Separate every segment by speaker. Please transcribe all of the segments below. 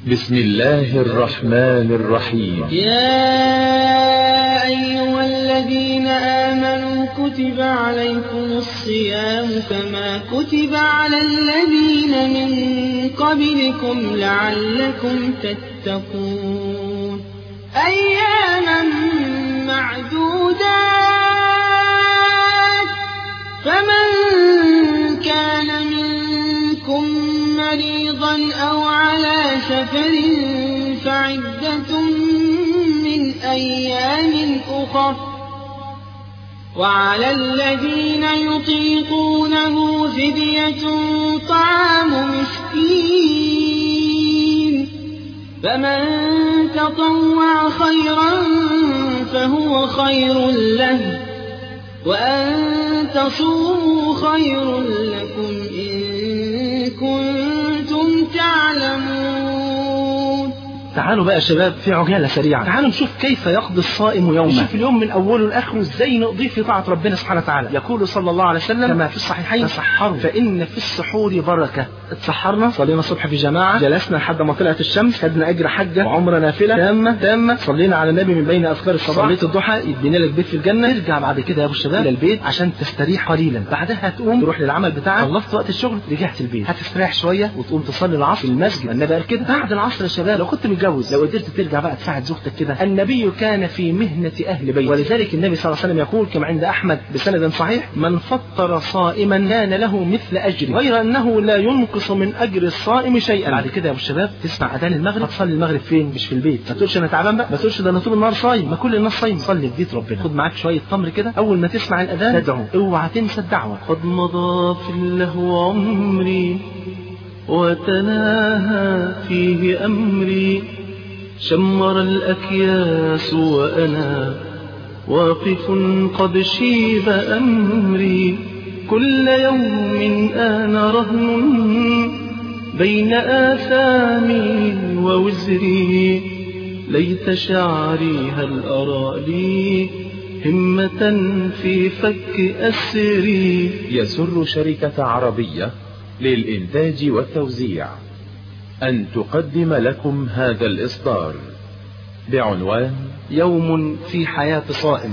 Speaker 1: بسم الله الرحمن الرحيم
Speaker 2: يا أيها الذين آمنوا كتب عليكم الصيام كما كتب على الذين من قبلكم لعلكم تتقون أياما معدودات فمن كان منكم مريضا أو على سفر فعدة من أيام أخر وعلى الذين يطيقونه فدية طعام مسكين فمن تطوع خيرا فهو خير له وأن تصوموا خير لكم إن كنتم تعلمون
Speaker 3: تعالوا بقى يا شباب في عجاله سريعه تعالوا نشوف كيف يقضي الصائم يومه نشوف اليوم من اوله لاخره ازاي نقضيه في طاعه ربنا سبحانه وتعالى يقول صلى الله عليه وسلم كما في الصحيحين تسحروا فان في السحور بركه اتسحرنا صلينا الصبح في جماعه جلسنا لحد ما طلعت الشمس خدنا اجر حجه وعمره نافله تامه تامه صلينا على النبي من بين اذكار الصباح صليت الضحى يدينا لك بيت في الجنه ترجع بعد كده يا ابو الشباب الى البيت عشان تستريح قليلا بعدها تقوم تروح للعمل بتاعك خلصت وقت الشغل رجعت البيت هتستريح شويه وتقوم تصلي العصر في المسجد النبي قال كده بعد العصر يا شباب لو كنت متجوز لو قدرت ترجع بقى تساعد زوجتك كده النبي كان في مهنه اهل بيت ولذلك النبي صلى الله عليه وسلم يقول كما عند احمد بسند صحيح من فطر صائما كان له مثل اجره غير انه لا ينقص من اجر الصائم شيئا بعد كده يا ابو الشباب تسمع اذان المغرب تصلي المغرب فين مش في البيت ما تقولش انا تعبان بقى ما تقولش ده انا طول النهار صايم ما كل الناس صايم صلي في بيت ربنا خد معاك شويه تمر كده اول ما تسمع الاذان تدعو اوعى تنسى الدعوه قد مضى في اللهو عمري وتناهى فيه امري شمر الأكياس وأنا واقف قد شيب أمري كل يوم أنا رهن بين آثامي ووزري ليت شعري هل أرى لي همة في فك أسري
Speaker 1: يسر شركة عربية للإنتاج والتوزيع أن تقدم لكم هذا الإصدار بعنوان
Speaker 3: يوم في حياة صائم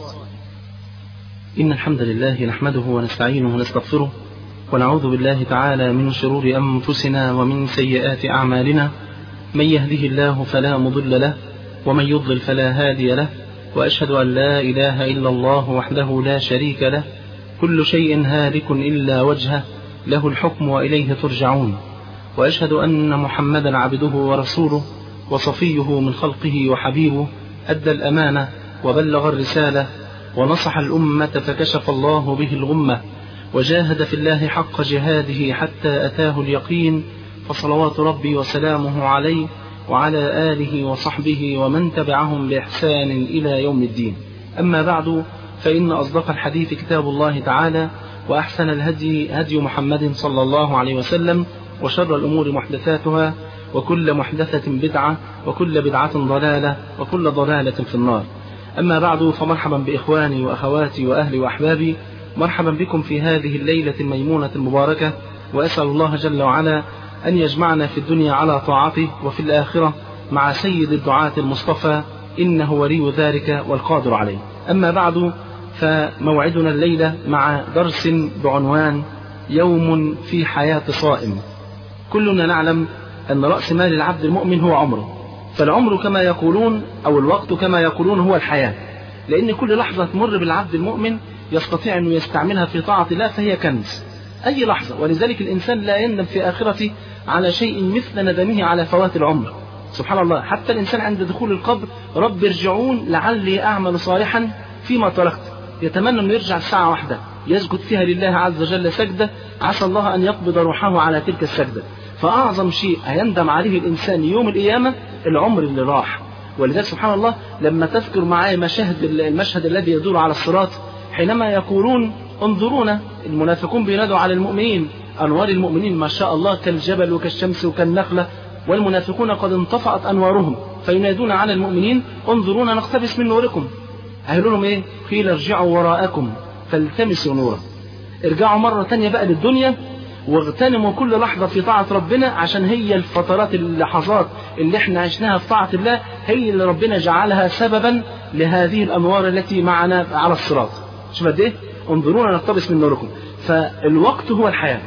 Speaker 3: إن الحمد لله نحمده ونستعينه ونستغفره ونعوذ بالله تعالى من شرور أنفسنا ومن سيئات أعمالنا من يهده الله فلا مضل له ومن يضلل فلا هادي له وأشهد أن لا إله إلا الله وحده لا شريك له كل شيء هالك إلا وجهه له الحكم وإليه ترجعون وأشهد أن محمدا عبده ورسوله وصفيه من خلقه وحبيبه أدى الأمانة وبلغ الرسالة ونصح الأمة فكشف الله به الغمة وجاهد في الله حق جهاده حتى أتاه اليقين فصلوات ربي وسلامه عليه وعلى آله وصحبه ومن تبعهم بإحسان إلى يوم الدين أما بعد فإن أصدق الحديث كتاب الله تعالى وأحسن الهدي هدي محمد صلى الله عليه وسلم وشر الأمور محدثاتها وكل محدثة بدعة وكل بدعة ضلالة وكل ضلالة في النار أما بعد فمرحبا بإخواني وأخواتي وأهلي وأحبابي مرحبا بكم في هذه الليلة الميمونة المباركة وأسأل الله جل وعلا أن يجمعنا في الدنيا على طاعته وفي الآخرة مع سيد الدعاة المصطفى إنه ولي ذلك والقادر عليه أما بعد فموعدنا الليلة مع درس بعنوان يوم في حياة صائم كلنا نعلم أن رأس مال العبد المؤمن هو عمره فالعمر كما يقولون أو الوقت كما يقولون هو الحياة لأن كل لحظة تمر بالعبد المؤمن يستطيع أنه يستعملها في طاعة الله فهي كنز أي لحظة ولذلك الإنسان لا يندم في آخرته على شيء مثل ندمه على فوات العمر سبحان الله حتى الإنسان عند دخول القبر رب ارجعون لعلي أعمل صالحا فيما تركت يتمنى أنه يرجع الساعة واحدة يسجد فيها لله عز وجل سجدة عسى الله أن يقبض روحه على تلك السجدة فأعظم شيء هيندم عليه الإنسان يوم القيامة العمر اللي راح ولذلك سبحان الله لما تذكر معي مشاهد المشهد الذي يدور على الصراط حينما يقولون انظرونا المنافقون بينادوا على المؤمنين أنوار المؤمنين ما شاء الله كالجبل وكالشمس وكالنخلة والمنافقون قد انطفأت أنوارهم فينادون على المؤمنين انظرونا نقتبس من نوركم هيقولوا لهم ايه قيل ارجعوا وراءكم فالتمسوا نورا ارجعوا مرة تانية بقى للدنيا واغتنموا كل لحظة في طاعة ربنا عشان هي الفترات اللحظات اللي احنا عشناها في طاعة الله هي اللي ربنا جعلها سببا لهذه الأنوار التي معنا على الصراط شوف قد ايه انظرونا نقتبس من نوركم فالوقت هو الحياة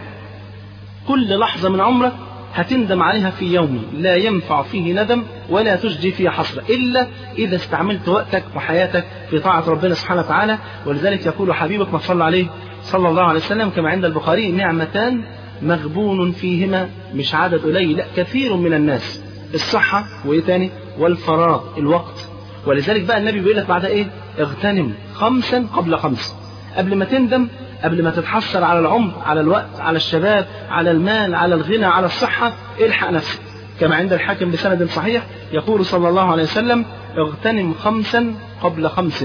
Speaker 3: كل لحظة من عمرك هتندم عليها في يوم لا ينفع فيه ندم ولا تجدي فيه حسرة إلا إذا استعملت وقتك وحياتك في طاعة ربنا سبحانه وتعالى ولذلك يقول حبيبك ما صلى عليه صلى الله عليه وسلم كما عند البخاري نعمتان مغبون فيهما مش عدد قليل لا كثير من الناس الصحة وإيه تاني والفراغ الوقت ولذلك بقى النبي بيقول لك بعد إيه اغتنم خمسا قبل خمس قبل ما تندم قبل ما تتحسر على العمر على الوقت على الشباب على المال على الغنى على الصحة الحق نفسك كما عند الحاكم بسند صحيح يقول صلى الله عليه وسلم اغتنم خمسا قبل خمس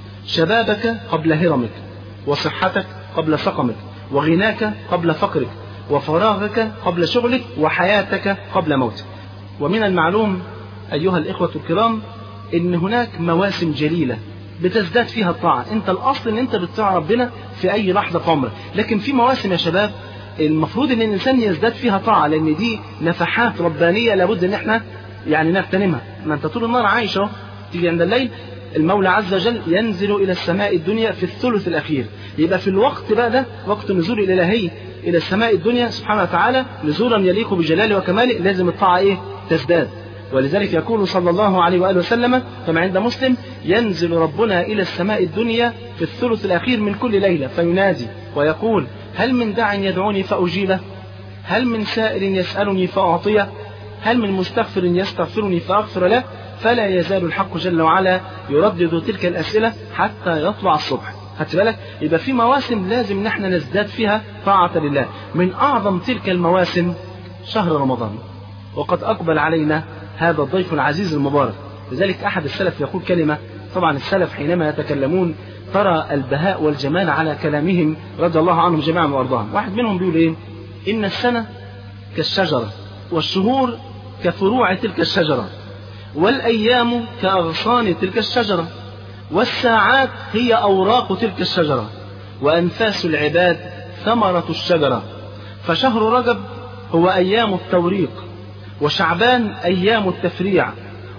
Speaker 3: شبابك قبل هرمك وصحتك قبل سقمك وغناك قبل فقرك وفراغك قبل شغلك وحياتك قبل موتك ومن المعلوم أيها الإخوة الكرام إن هناك مواسم جليلة بتزداد فيها الطاعة انت الاصل ان انت بتطيع ربنا في اي لحظة في عمرك لكن في مواسم يا شباب المفروض ان الانسان يزداد فيها طاعة لان دي نفحات ربانية لابد ان احنا يعني نغتنمها ما انت طول النهار عايش اهو تيجي عند الليل المولى عز وجل ينزل الى السماء الدنيا في الثلث الاخير يبقى في الوقت بقى ده وقت نزول الالهي الى السماء الدنيا سبحانه وتعالى نزولا يليق بجلاله وكماله لازم الطاعة ايه تزداد ولذلك يقول صلى الله عليه وآله وسلم كما عند مسلم ينزل ربنا إلى السماء الدنيا في الثلث الأخير من كل ليلة فينادي ويقول هل من داع يدعوني فأجيبه هل من سائل يسألني فأعطيه هل من مستغفر يستغفرني فأغفر له فلا يزال الحق جل وعلا يردد تلك الأسئلة حتى يطلع الصبح خدت بالك يبقى في مواسم لازم نحن نزداد فيها طاعة لله من أعظم تلك المواسم شهر رمضان وقد أقبل علينا هذا الضيف العزيز المبارك لذلك أحد السلف يقول كلمة طبعا السلف حينما يتكلمون ترى البهاء والجمال على كلامهم رضي الله عنهم جميعا وأرضاهم واحد منهم بيقول إيه إن السنة كالشجرة والشهور كفروع تلك الشجرة والأيام كأغصان تلك الشجرة والساعات هي أوراق تلك الشجرة وأنفاس العباد ثمرة الشجرة فشهر رجب هو أيام التوريق وشعبان أيام التفريع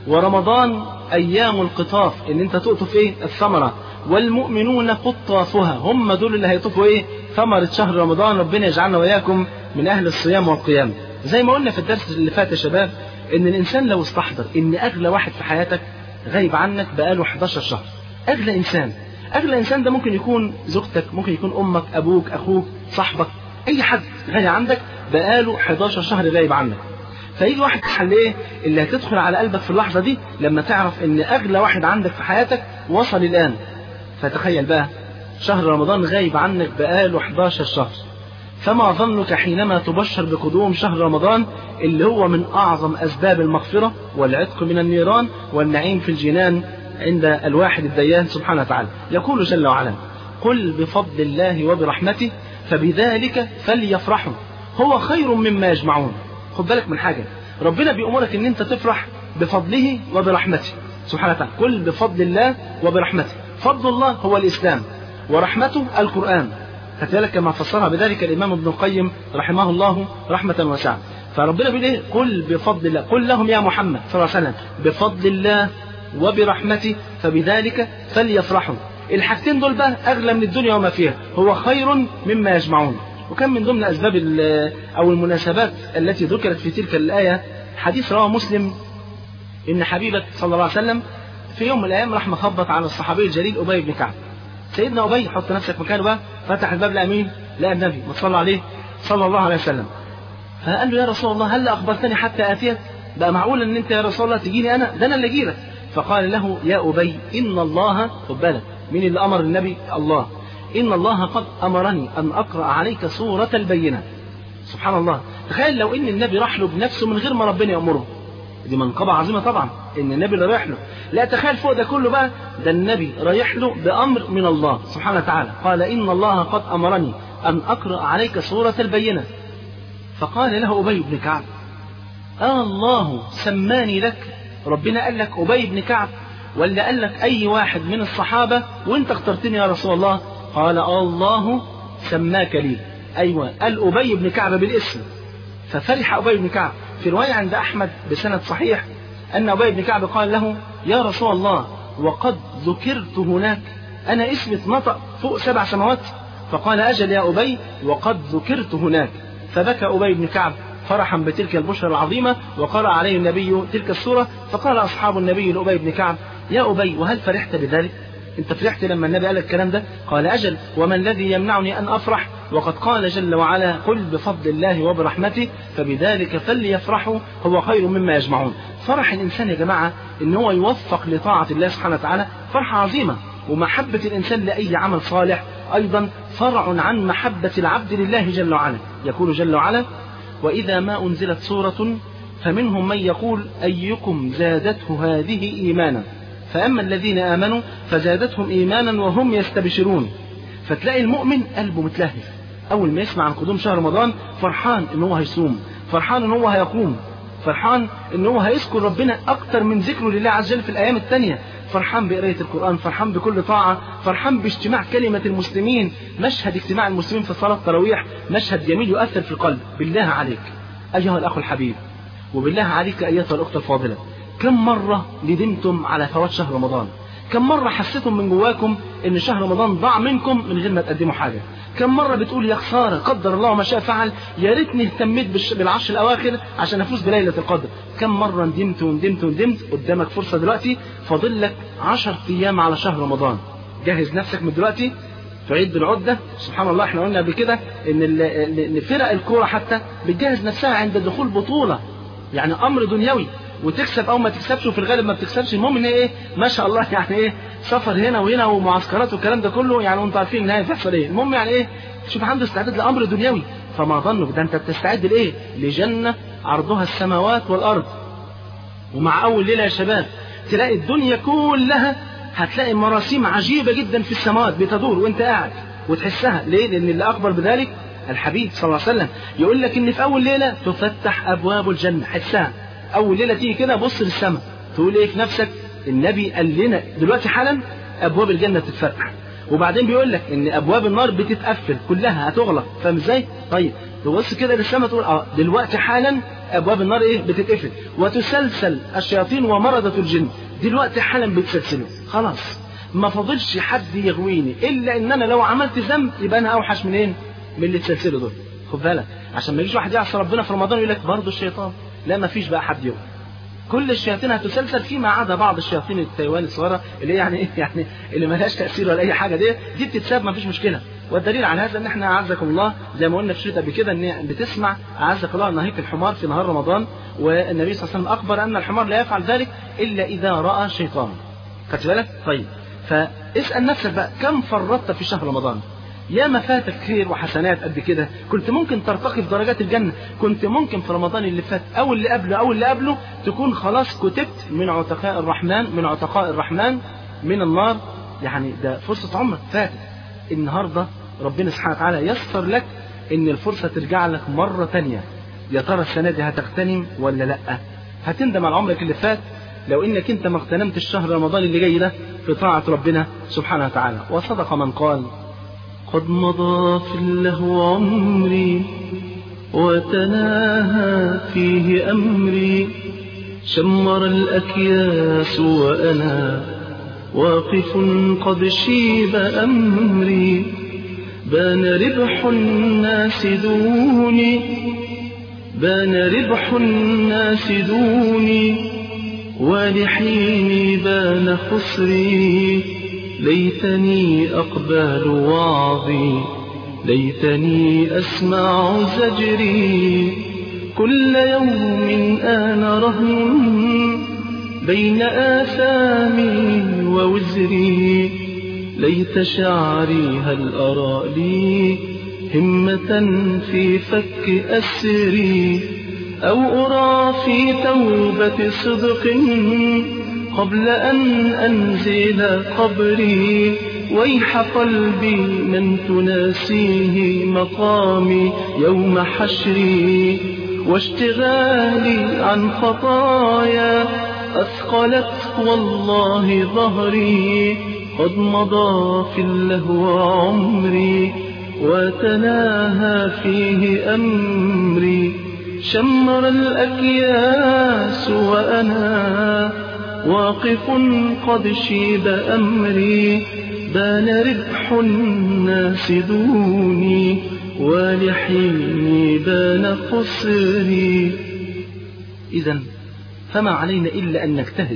Speaker 3: ورمضان أيام القطاف إن أنت تقطف إيه الثمرة والمؤمنون قطافها هم دول اللي هيطوفوا إيه ثمرة شهر رمضان ربنا يجعلنا وإياكم من أهل الصيام والقيام زي ما قلنا في الدرس اللي فات يا شباب إن الإنسان لو استحضر إن أغلى واحد في حياتك غايب عنك بقاله 11 شهر أغلى إنسان أغلى إنسان ده ممكن يكون زوجتك ممكن يكون أمك أبوك أخوك صاحبك أي حد غالي عندك بقاله 11 شهر غايب عنك فيجي واحد حل ايه اللي هتدخل على قلبك في اللحظه دي لما تعرف ان اغلى واحد عندك في حياتك وصل الان فتخيل بقى شهر رمضان غايب عنك بقاله 11 شهر فما ظنك حينما تبشر بقدوم شهر رمضان اللي هو من اعظم اسباب المغفره والعتق من النيران والنعيم في الجنان عند الواحد الديان سبحانه وتعالى يقول جل وعلا قل بفضل الله وبرحمته فبذلك فليفرحوا هو خير مما يجمعون خد بالك من حاجة ربنا بيأمرك ان انت تفرح بفضله وبرحمته سبحانه وتعالى قل بفضل الله وبرحمته فضل الله هو الإسلام ورحمته القرآن كذلك كما فسرها بذلك الإمام ابن القيم رحمه الله رحمة واسعة فربنا بيقول ايه قل بفضل الله قل لهم يا محمد صلى الله عليه وسلم بفضل الله وبرحمته فبذلك فليفرحوا الحاجتين دول بقى أغلى من الدنيا وما فيها هو خير مما يجمعون وكان من ضمن أسباب أو المناسبات التي ذكرت في تلك الآية حديث رواه مسلم إن حبيبك صلى الله عليه وسلم في يوم من الأيام راح مخبط على الصحابي الجليل أبي بن كعب سيدنا أبي حط نفسك مكانه بقى فتح الباب لأمين لقى النبي ما صلى عليه صلى الله عليه وسلم فقال له يا رسول الله هل أخبرتني حتى آتيك بقى معقول أن أنت يا رسول الله تجيني أنا ده أنا اللي أجيلك فقال له يا أبي إن الله خد بالك مين اللي أمر النبي الله إن الله قد أمرني أن أقرأ عليك سورة البينة سبحان الله تخيل لو إن النبي راح له بنفسه من غير ما ربنا يأمره دي منقبة عظيمة طبعا إن النبي اللي رايح له لا تخيل فوق ده كله بقى ده النبي رايح له بأمر من الله سبحانه وتعالى قال إن الله قد أمرني أن أقرأ عليك سورة البينة فقال له أبي بن كعب آه الله سماني لك ربنا قال لك أبي بن كعب ولا قال لك أي واحد من الصحابة وأنت اخترتني يا رسول الله قال الله سماك لي أيوة قال أبي بن كعب بالاسم ففرح أبي بن كعب في رواية عند أحمد بسند صحيح أن أبي بن كعب قال له يا رسول الله وقد ذكرت هناك أنا اسمي اتنطق فوق سبع سماوات فقال أجل يا أبي وقد ذكرت هناك فبكى أبي بن كعب فرحا بتلك البشرى العظيمة وقرأ عليه النبي تلك السورة فقال أصحاب النبي لأبي بن كعب يا أبي وهل فرحت بذلك انت فرحت لما النبي قال الكلام ده قال أجل وما الذي يمنعني أن أفرح وقد قال جل وعلا قل بفضل الله وبرحمته فبذلك فليفرحوا هو خير مما يجمعون فرح الإنسان يا جماعة إن هو يوفق لطاعة الله سبحانه وتعالى فرحة عظيمة ومحبة الإنسان لأي عمل صالح أيضا فرع عن محبة العبد لله جل وعلا يقول جل وعلا وإذا ما أنزلت سورة فمنهم من يقول أيكم زادته هذه إيمانا فأما الذين آمنوا فزادتهم إيمانا وهم يستبشرون فتلاقي المؤمن قلبه متلهف أول ما يسمع عن قدوم شهر رمضان فرحان إن هو هيصوم فرحان إن هو هيقوم فرحان إن هو هيذكر ربنا أكتر من ذكره لله عز وجل في الأيام التانية فرحان بقراية القرآن فرحان بكل طاعة فرحان باجتماع كلمة المسلمين مشهد اجتماع المسلمين في صلاة التراويح مشهد جميل يؤثر في القلب بالله عليك أيها الأخ الحبيب وبالله عليك أيتها الأخت الفاضلة كم مرة ندمتم على فوات شهر رمضان كم مرة حسيتم من جواكم ان شهر رمضان ضاع منكم من غير ما تقدموا حاجة كم مرة بتقول يا خسارة قدر الله ما شاء فعل يا ريتني اهتميت بالعشر الاواخر عشان افوز بليلة القدر كم مرة ندمت وندمت وندمت قدامك فرصة دلوقتي فاضل لك 10 ايام على شهر رمضان جهز نفسك من دلوقتي تعيد بالعدة سبحان الله احنا قلنا قبل كده ان ان فرق الكورة حتى بتجهز نفسها عند دخول بطولة يعني امر دنيوي وتكسب او ما تكسبش وفي الغالب ما بتكسبش المهم ان ايه ما شاء الله يعني ايه سفر هنا وهنا ومعسكرات والكلام ده كله يعني وانتم عارفين النهايه بتحصل ايه المهم يعني ايه شوف عنده استعداد لامر دنيوي فما ظنك ده انت بتستعد لايه لجنه عرضها السماوات والارض ومع اول ليله يا شباب تلاقي الدنيا كلها هتلاقي مراسيم عجيبه جدا في السماوات بتدور وانت قاعد وتحسها ليه لان اللي اكبر بذلك الحبيب صلى الله عليه وسلم يقول لك ان في اول ليله تفتح ابواب الجنه حسها اول ليله تيجي كده بص للسماء تقول ايه في نفسك النبي قال لنا دلوقتي حالا ابواب الجنه تتفتح وبعدين بيقول لك ان ابواب النار بتتقفل كلها هتغلق فاهم ازاي طيب تبص كده للسماء تقول اه دلوقتي حالا ابواب النار ايه بتتقفل وتسلسل الشياطين ومرضة الجن دلوقتي حالا بتسلسله خلاص ما فاضلش حد يغويني الا ان انا لو عملت ذنب يبقى انا اوحش منين من اللي تسلسله دول خد بالك عشان ما يجيش واحد يعصي ربنا في رمضان يقول لك برضه الشيطان لا ما فيش بقى حد يوم كل الشياطين هتسلسل فيما عدا بعض الشياطين التايوان الصغيره اللي يعني ايه يعني اللي ما لهاش تاثير ولا اي حاجه دي دي بتتساب ما فيش مشكله والدليل على هذا ان احنا اعزكم الله زي ما قلنا في شريط قبل كده ان بتسمع اعزك الله نهيق الحمار في نهار رمضان والنبي صلى الله عليه وسلم اخبر ان الحمار لا يفعل ذلك الا اذا راى شيطان خدت بالك طيب فاسال نفسك بقى كم فرطت في شهر رمضان يا ما فاتك خير وحسنات قد كده كنت ممكن ترتقي في درجات الجنة كنت ممكن في رمضان اللي فات أو اللي قبله أو اللي قبله تكون خلاص كتبت من عتقاء الرحمن من عتقاء الرحمن من النار يعني ده فرصة عمرك فاتت النهاردة ربنا سبحانه وتعالى يسر لك ان الفرصة ترجع لك مرة تانية يا ترى السنة دي هتغتنم ولا لا هتندم على عمرك اللي فات لو انك انت ما اغتنمت الشهر رمضان اللي جاي ده في طاعة ربنا سبحانه وتعالى وصدق من قال
Speaker 2: قد مضى في اللهو عمري وتناهى فيه أمري شمر الأكياس وأنا واقف قد شيب أمري بان ربح الناس دوني بان ربح الناس دوني ولحيني بان خسري ليتني أقبال وعظي ليتني أسمع زجري كل يوم أنا رهن بين آثامي ووزري ليت شعري هل أرى لي همة في فك أسري أو أرى في توبة صدق قبل أن أنزل قبري ويح قلبي من تناسيه مقامي يوم حشري واشتغالي عن خطايا أثقلت والله ظهري قد مضى في اللهو عمري وتناهى فيه أمري شمر الأكياس وأنا واقف قد شيب أمري بان ربح الناس دوني ولحيني بان خسري
Speaker 3: إذا فما علينا إلا أن نجتهد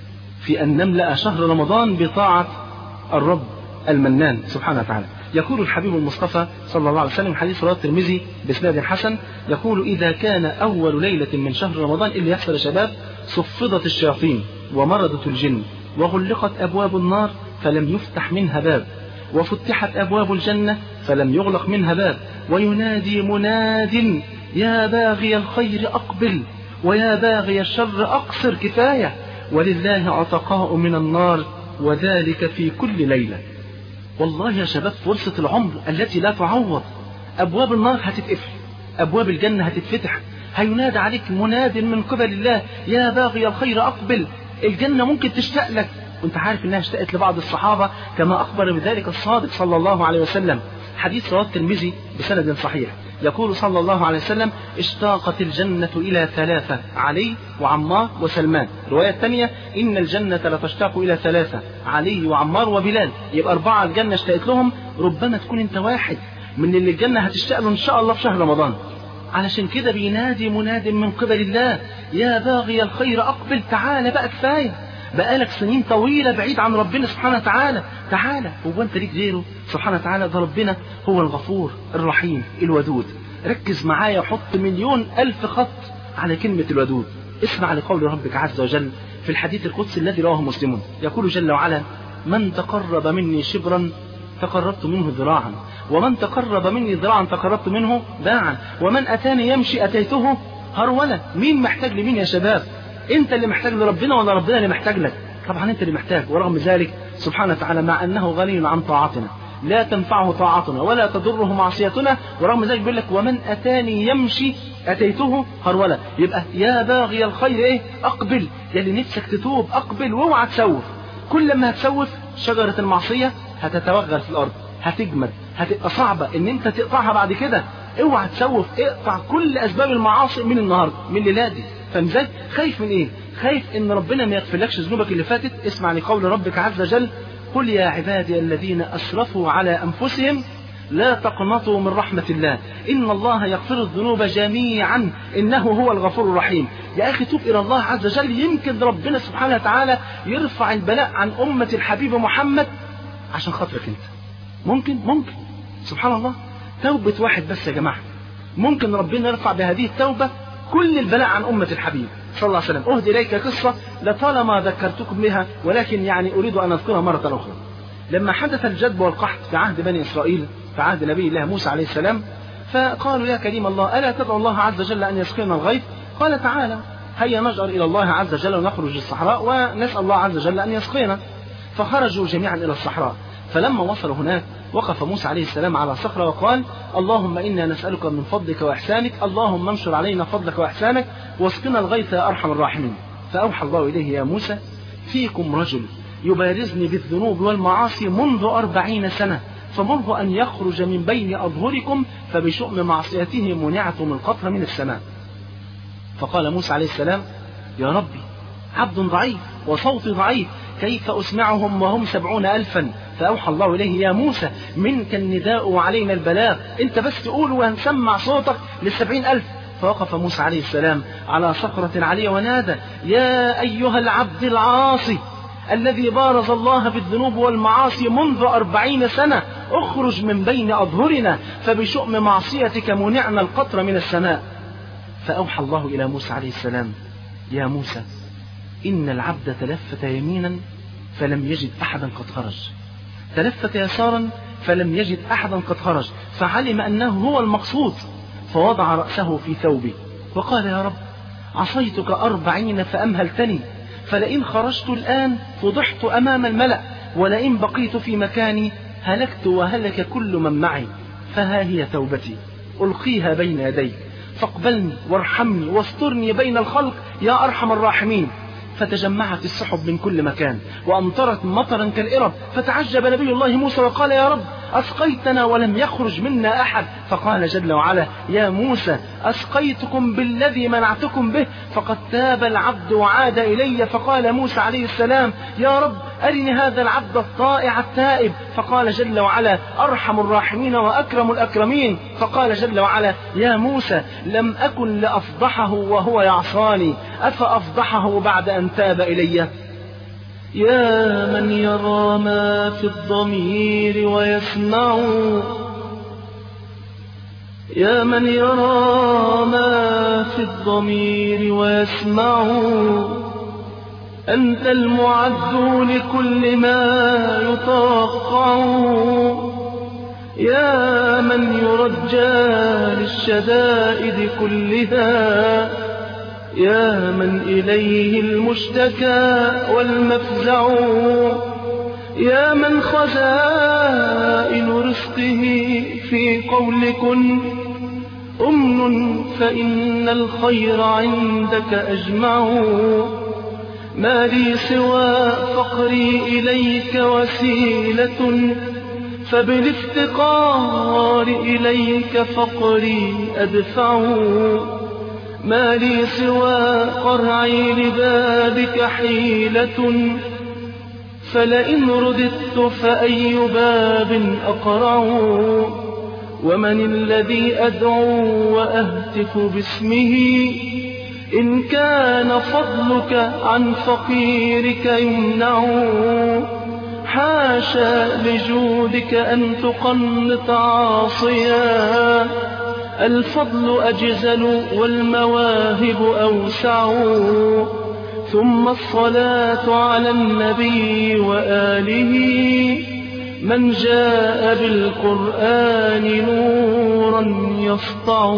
Speaker 3: في أن نملأ شهر رمضان بطاعة الرب المنان سبحانه وتعالى يقول الحبيب المصطفى صلى الله عليه وسلم حديث رواه الترمذي باسناد حسن يقول إذا كان أول ليلة من شهر رمضان اللي يحصل يا شباب صفدت الشياطين ومرضت الجن وغلقت أبواب النار فلم يفتح منها باب وفتحت أبواب الجنة فلم يغلق منها باب وينادي مناد يا باغي الخير أقبل ويا باغي الشر أقصر كفاية ولله عتقاء من النار وذلك في كل ليلة والله يا شباب فرصة العمر التي لا تعوض أبواب النار هتتقفل أبواب الجنة هتتفتح هينادى عليك مناد من قبل الله يا باغي الخير أقبل الجنة ممكن تشتاق لك وانت عارف انها اشتقت لبعض الصحابة كما أخبر بذلك الصادق صلى الله عليه وسلم حديث رواه الترمذي بسند صحيح يقول صلى الله عليه وسلم اشتاقت الجنة إلى ثلاثة علي وعمار وسلمان الرواية الثانية إن الجنة لتشتاق إلى ثلاثة علي وعمار وبلال يبقى أربعة الجنة اشتقت لهم ربما تكون أنت واحد من اللي الجنة هتشتاق له إن شاء الله في شهر رمضان علشان كده بينادي مناد من قبل الله يا باغي الخير أقبل تعالى بقى كفاية بقالك سنين طويلة بعيد عن ربنا سبحانه وتعالى تعالى هو انت ليك غيره سبحانه وتعالى ده ربنا هو الغفور الرحيم الودود ركز معايا وحط مليون ألف خط على كلمة الودود اسمع لقول ربك عز وجل في الحديث القدسي الذي رواه مسلم يقول جل وعلا من تقرب مني شبرا تقربت منه ذراعا ومن تقرب مني ذراعا تقربت منه باعا ومن أتاني يمشي أتيته هرولا مين محتاج لمين يا شباب انت اللي محتاج لربنا ولا ربنا اللي محتاج لك طبعا انت اللي محتاج ورغم ذلك سبحانه وتعالى مع انه غني عن طاعتنا لا تنفعه طاعتنا ولا تضره معصيتنا ورغم ذلك بيقول لك ومن اتاني يمشي اتيته هرولا يبقى يا باغي الخير ايه اقبل يا اللي نفسك تتوب اقبل واوعى تسوف كل ما هتسوف شجره المعصيه هتتوغل في الارض هتجمد هتبقى صعبه ان انت تقطعها بعد كده اوعى تسوف اقطع كل اسباب المعاصي من النهارده من الليله دي فاهم ازاي؟ خايف من ايه؟ خايف ان ربنا ما يغفرلكش ذنوبك اللي فاتت اسمع لقول ربك عز وجل قل يا عبادي الذين اسرفوا على انفسهم لا تقنطوا من رحمة الله إن الله يغفر الذنوب جميعا إنه هو الغفور الرحيم يا أخي توب إلى الله عز وجل يمكن ربنا سبحانه وتعالى يرفع البلاء عن أمة الحبيب محمد عشان خاطرك أنت ممكن ممكن سبحان الله توبة واحد بس يا جماعة ممكن ربنا يرفع بهذه التوبة كل البلاء عن أمة الحبيب صلى الله عليه وسلم أهدي إليك قصة لطالما ذكرتكم بها ولكن يعني أريد أن أذكرها مرة أخرى لما حدث الجدب والقحط في عهد بني إسرائيل في عهد نبي الله موسى عليه السلام فقالوا يا كريم الله ألا تدعو الله عز وجل أن يسقينا الغيث قال تعالى هيا نجأر إلى الله عز وجل ونخرج للصحراء ونسأل الله عز وجل أن يسقينا فخرجوا جميعا إلى الصحراء فلما وصلوا هناك وقف موسى عليه السلام على صخرة وقال اللهم إنا نسألك من فضلك وإحسانك اللهم انشر علينا فضلك وإحسانك واسقنا الغيث يا أرحم الراحمين فأوحى الله إليه يا موسى فيكم رجل يبارزني بالذنوب والمعاصي منذ أربعين سنة فمره أن يخرج من بين أظهركم فبشؤم معصيته منعت من قطر من السماء فقال موسى عليه السلام يا ربي عبد ضعيف وصوتي ضعيف كيف أسمعهم وهم سبعون ألفا فأوحى الله إليه يا موسى منك النداء وعلينا البلاغ أنت بس تقول وهنسمع صوتك للسبعين ألف فوقف موسى عليه السلام على صخرة عالية ونادى يا أيها العبد العاصي الذي بارز الله بالذنوب والمعاصي منذ أربعين سنة اخرج من بين أظهرنا فبشؤم معصيتك منعنا القطر من السماء فأوحى الله إلى موسى عليه السلام يا موسى إن العبد تلفت يمينا فلم يجد أحدا قد خرج تلفت يسارا فلم يجد أحدا قد خرج فعلم أنه هو المقصود فوضع رأسه في ثوبه وقال يا رب عصيتك أربعين فأمهلتني فلئن خرجت الآن فضحت أمام الملأ ولئن بقيت في مكاني هلكت وهلك كل من معي فها هي توبتي ألقيها بين يديك فاقبلني وارحمني واسترني بين الخلق يا أرحم الراحمين فتجمعت السحب من كل مكان وأمطرت مطرا كالإرب فتعجب نبي الله موسى وقال يا رب أسقيتنا ولم يخرج منا أحد فقال جل وعلا يا موسى أسقيتكم بالذي منعتكم به فقد تاب العبد وعاد إلي فقال موسى عليه السلام يا رب أرني هذا العبد الطائع التائب فقال جل وعلا أرحم الراحمين وأكرم الأكرمين فقال جل وعلا يا موسى لم أكن لأفضحه وهو يعصاني أفأفضحه بعد أن تاب إلي يا من يرى ما في الضمير ويسمع يا من يرى ما في الضمير ويسمع أنت المعد لكل ما يتوقع يا من يرجى للشدائد كلها يا من إليه المشتكى والمفزع يا من خزائن رزقه في قول كن أمن فإن الخير عندك أجمع ما لي سوى فقري إليك وسيلة فبالافتقار إليك فقري أدفع ما لي سوى قرعي لبابك حيلة فلئن رددت فأي باب أقرع ومن الذي أدعو وأهتف باسمه إن كان فضلك عن فقيرك يمنع حاشا لجودك أن تقنط عاصيا الفضل أجزل والمواهب أوسع ثم الصلاة على النبي وآله من جاء بالقرآن نورا يسطع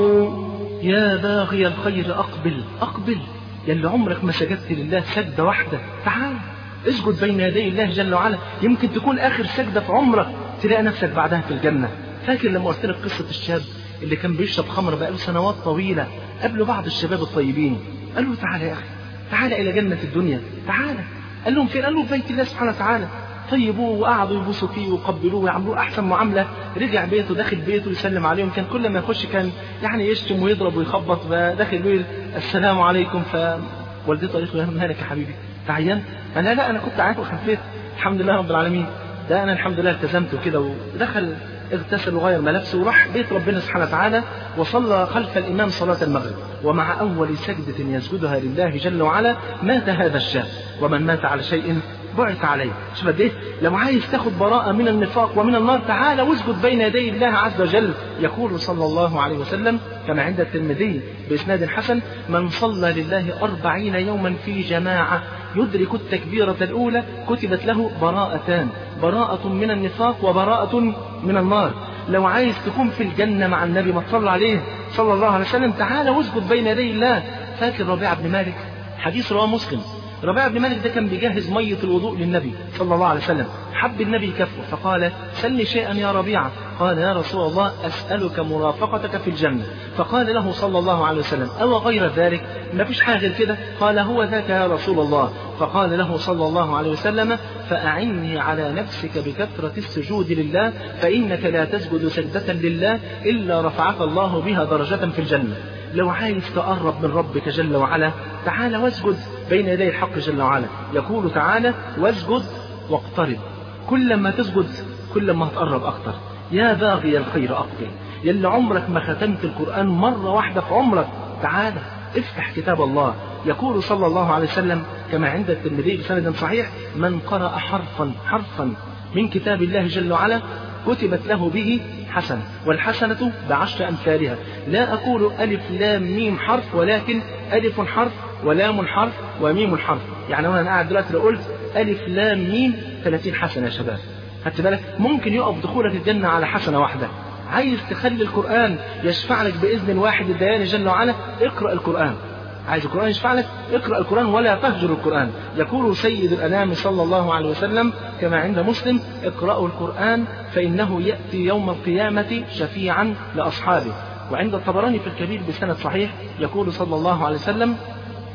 Speaker 3: يا باغي الخير أقبل أقبل يلي عمرك ما سجدت لله سجدة واحدة تعال اسجد بين يدي الله جل وعلا يمكن تكون آخر سجدة في عمرك تلاقي نفسك بعدها في الجنة فاكر لما قلت لك قصة الشاب اللي كان بيشرب خمر بقاله سنوات طويلة قبله بعض الشباب الطيبين قال له تعالى يا أخي تعالى إلى جنة الدنيا تعالى قال لهم فين قال له في بيت الله سبحانه وتعالى طيبوه وقعدوا يبوسوا فيه ويقبلوه ويعملوه احسن معامله رجع بيته داخل بيته يسلم عليهم كان كل ما يخش كان يعني يشتم ويضرب ويخبط فداخل بيه السلام عليكم فوالدته قالت له يا مالك يا حبيبي تعينت انا لا انا كنت عارف وخفيت الحمد لله رب العالمين ده انا الحمد لله التزمت وكده ودخل اغتسل وغير ملابسه وراح بيت ربنا سبحانه وتعالى وصلى خلف الإمام صلاة المغرب ومع أول سجدة يسجدها لله جل وعلا مات هذا الشاب ومن مات على شيء بعث عليه شوف قد ايه لو عايز تاخد براءة من النفاق ومن النار تعالى واسجد بين يدي الله عز وجل يقول صلى الله عليه وسلم كما عند الترمذي بإسناد حسن من صلى لله أربعين يوما في جماعة يدرك التكبيرة الأولى كتبت له براءتان براءة من النفاق وبراءة من النار لو عايز تكون في الجنة مع النبي ما تصلى عليه صلى الله عليه وسلم تعالى واسجد بين يدي الله فاكر ربيع بن مالك حديث رواه مسلم ربيع بن مالك ده كان بيجهز مية الوضوء للنبي صلى الله عليه وسلم حب النبي كفه فقال سلني شيئا يا ربيعة قال يا رسول الله أسألك مرافقتك في الجنة فقال له صلى الله عليه وسلم أو غير ذلك ما فيش حاجة غير كده قال هو ذاك يا رسول الله فقال له صلى الله عليه وسلم فأعني على نفسك بكثرة السجود لله فإنك لا تسجد سجدة لله إلا رفعك الله بها درجة في الجنة لو عايز تقرب من ربك جل وعلا تعال واسجد بين يدي الحق جل وعلا يقول تعالى واسجد واقترب كل ما تسجد كل ما هتقرب أكتر يا باغي الخير أقبل يلي عمرك ما ختمت القرآن مرة واحدة في عمرك تعال افتح كتاب الله يقول صلى الله عليه وسلم كما عند الترمذي بسند صحيح من قرأ حرفا حرفا من كتاب الله جل وعلا كتبت له به حسنة والحسنة بعشر أمثالها لا أقول ألف لام ميم حرف ولكن ألف حرف ولام حرف وميم حرف يعني وأنا قاعد دلوقتي لو قلت ألف لام ميم 30 حسنة يا شباب خدت بالك ممكن يقف دخولك الجنة على حسنة واحدة عايز تخلي القرآن يشفع لك بإذن الواحد الديان جل وعلا اقرأ القرآن عايز القرآن يشفع لك اقرأ القرآن ولا تهجر القرآن يقول سيد الأنام صلى الله عليه وسلم كما عند مسلم اقرأوا القرآن فإنه يأتي يوم القيامة شفيعا لأصحابه وعند الطبراني في الكبير بسند صحيح يقول صلى الله عليه وسلم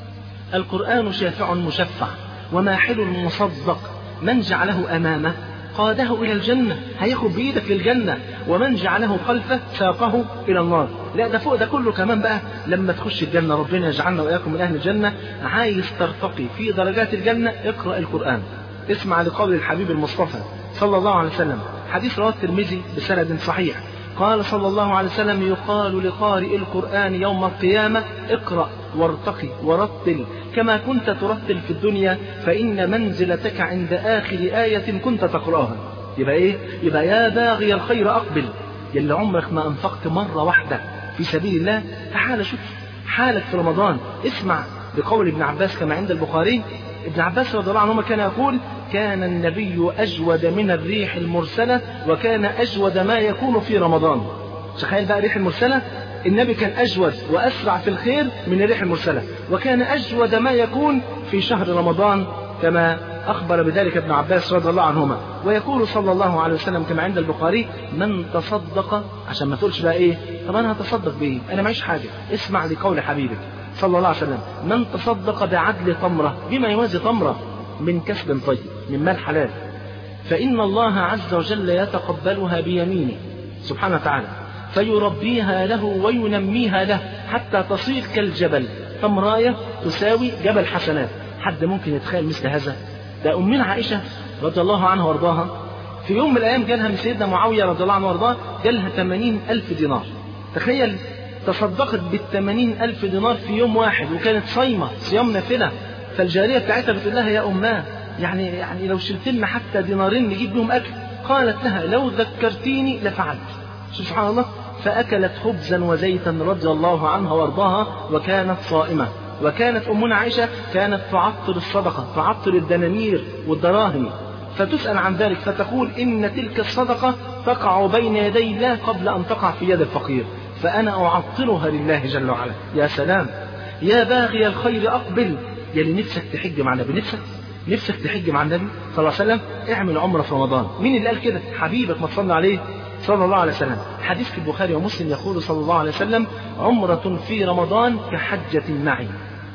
Speaker 3: القرآن شافع مشفع وماحل مصدق من جعله أمامه قاده إلى الجنة هياخد بإيدك للجنة ومن جعله خلفه ساقه إلى النار لا ده فوق ده كله كمان بقى لما تخش الجنة ربنا يجعلنا وإياكم من أهل الجنة عايز ترتقي في درجات الجنة اقرأ القرآن اسمع لقول الحبيب المصطفى صلى الله عليه وسلم حديث رواه الترمذي بسند صحيح قال صلى الله عليه وسلم يقال لقارئ القرآن يوم القيامة اقرأ وارتقي ورتل كما كنت ترتل في الدنيا فإن منزلتك عند آخر آية كنت تقرأها يبقى إيه؟ يبقى يا باغي الخير أقبل يلي عمرك ما أنفقت مرة واحدة في سبيل الله تعال شوف حالك في رمضان اسمع بقول ابن عباس كما عند البخاري ابن عباس رضي الله عنهما كان يقول كان النبي أجود من الريح المرسلة وكان أجود ما يكون في رمضان تخيل بقى الريح المرسلة النبي كان أجود وأسرع في الخير من الريح المرسلة وكان أجود ما يكون في شهر رمضان كما أخبر بذلك ابن عباس رضي الله عنهما ويقول صلى الله عليه وسلم كما عند البخاري من تصدق عشان ما تقولش بقى إيه طب أنا هتصدق بإيه أنا معيش حاجة اسمع لقول حبيبك صلى الله عليه وسلم من تصدق بعدل تمرة بما يوازي تمرة من كسب طيب من مال حلال فإن الله عز وجل يتقبلها بيمينه سبحانه وتعالى فيربيها له وينميها له حتى تصير كالجبل تمراية تساوي جبل حسنات حد ممكن يتخيل مثل هذا ده أمنا عائشة رضي الله عنها وارضاها في يوم من الأيام جالها من سيدنا معاوية رضي الله عنه وارضاه جالها 80 ألف دينار تخيل تصدقت بالثمانين ألف دينار في يوم واحد وكانت صايمة صيام نافلة فالجارية بتاعتها بتقول لها يا أماه يعني يعني لو شلت لنا حتى دينارين نجيب بهم أكل قالت لها لو ذكرتيني لفعلت شوف سبحان الله فأكلت خبزا وزيتا رضي الله عنها وارضاها وكانت صائمة وكانت أمنا عائشة كانت تعطر الصدقة تعطر الدنانير والدراهم فتسأل عن ذلك فتقول إن تلك الصدقة تقع بين يدي الله قبل أن تقع في يد الفقير فأنا أعطرها لله جل وعلا يا سلام يا باغي الخير أقبل يلي نفسك تحج مع النبي نفسك نفسك تحج مع النبي صلى الله عليه وسلم اعمل عمرة في رمضان مين اللي قال كده حبيبك ما تصلي عليه صلى الله عليه وسلم حديث في البخاري ومسلم يقول صلى الله عليه وسلم عمرة في رمضان كحجة معي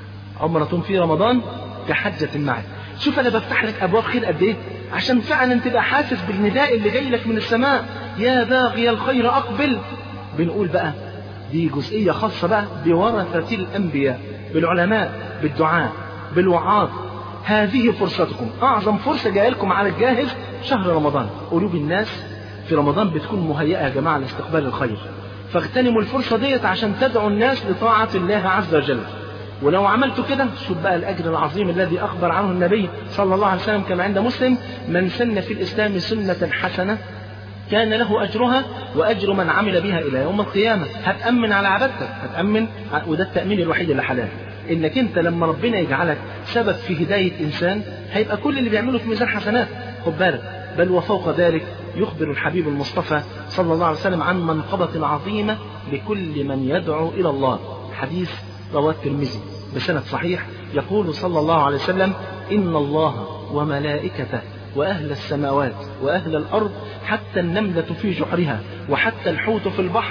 Speaker 3: عمرة في رمضان كحجة معي شوف أنا بفتح لك أبواب خير قد إيه عشان فعلا تبقى حاسس بالنداء اللي جاي لك من السماء يا باغي الخير أقبل بنقول بقى دي جزئية خاصة بقى بورثة الأنبياء بالعلماء بالدعاء بالوعاظ هذه فرصتكم أعظم فرصة جاية لكم على الجاهز شهر رمضان قلوب الناس في رمضان بتكون مهيئة يا جماعة لاستقبال الخير فاغتنموا الفرصة ديت عشان تدعوا الناس لطاعة الله عز وجل ولو عملتوا كده شوف بقى الأجر العظيم الذي أخبر عنه النبي صلى الله عليه وسلم كما عند مسلم من سن في الإسلام سنة حسنة كان له أجرها وأجر من عمل بها إلى يوم القيامة هتأمن على عبادتك هتأمن وده التأمين الوحيد اللي حلال إنك أنت لما ربنا يجعلك سبب في هداية إنسان هيبقى كل اللي بيعمله في ميزان حسنات خد بالك بل وفوق ذلك يخبر الحبيب المصطفى صلى الله عليه وسلم عن منقبة عظيمة لكل من يدعو إلى الله حديث رواه الترمذي بسند صحيح يقول صلى الله عليه وسلم إن الله وملائكته وأهل السماوات وأهل الأرض حتى النملة في جحرها وحتى الحوت في البحر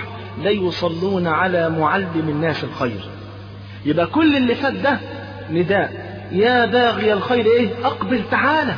Speaker 3: ليصلون على معلم الناس الخير يبقى كل اللي فات ده نداء يا باغي الخير ايه اقبل تعالى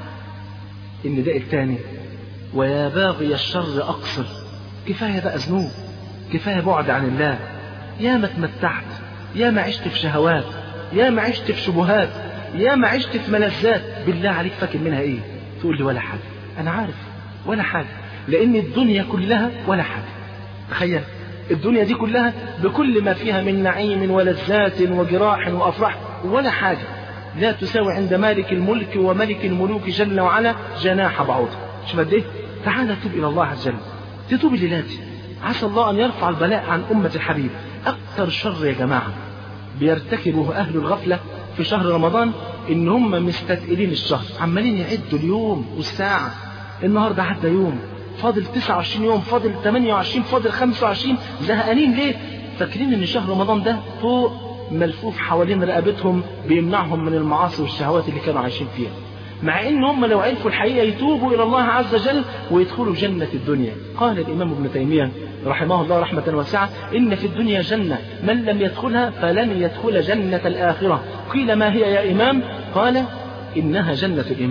Speaker 3: النداء الثاني ويا باغي الشر اقصر كفايه بقى ذنوب كفايه بعد عن الله يا ما اتمتعت يا ما عشت في شهوات يا ما عشت في شبهات يا ما عشت في ملذات بالله عليك فاكر منها ايه تقول لي ولا حاجه انا عارف ولا حاجه لان الدنيا كلها ولا حاجه تخيل الدنيا دي كلها بكل ما فيها من نعيم ولذات وجراح وافراح ولا حاجه لا تساوي عند مالك الملك وملك الملوك جل وعلا جناح بعوض شوف قد ايه تعال توب الى الله عز وجل تتوب ليلاتي عسى الله ان يرفع البلاء عن امه الحبيب اكثر شر يا جماعه بيرتكبه اهل الغفله في شهر رمضان ان هم مستثقلين الشهر عمالين يعدوا اليوم والساعه النهارده عدى يوم فاضل 29 يوم فاضل 28 فاضل 25 زهقانين ليه فاكرين ان شهر رمضان ده فوق ملفوف حوالين رقبتهم بيمنعهم من المعاصي والشهوات اللي كانوا عايشين فيها مع ان هم لو عرفوا الحقيقه يتوبوا الى الله عز وجل ويدخلوا جنه الدنيا قال الامام ابن تيميه رحمه الله رحمة واسعة إن في الدنيا جنة من لم يدخلها فلن يدخل جنة الآخرة قيل ما هي يا إمام قال إنها جنة الإيمان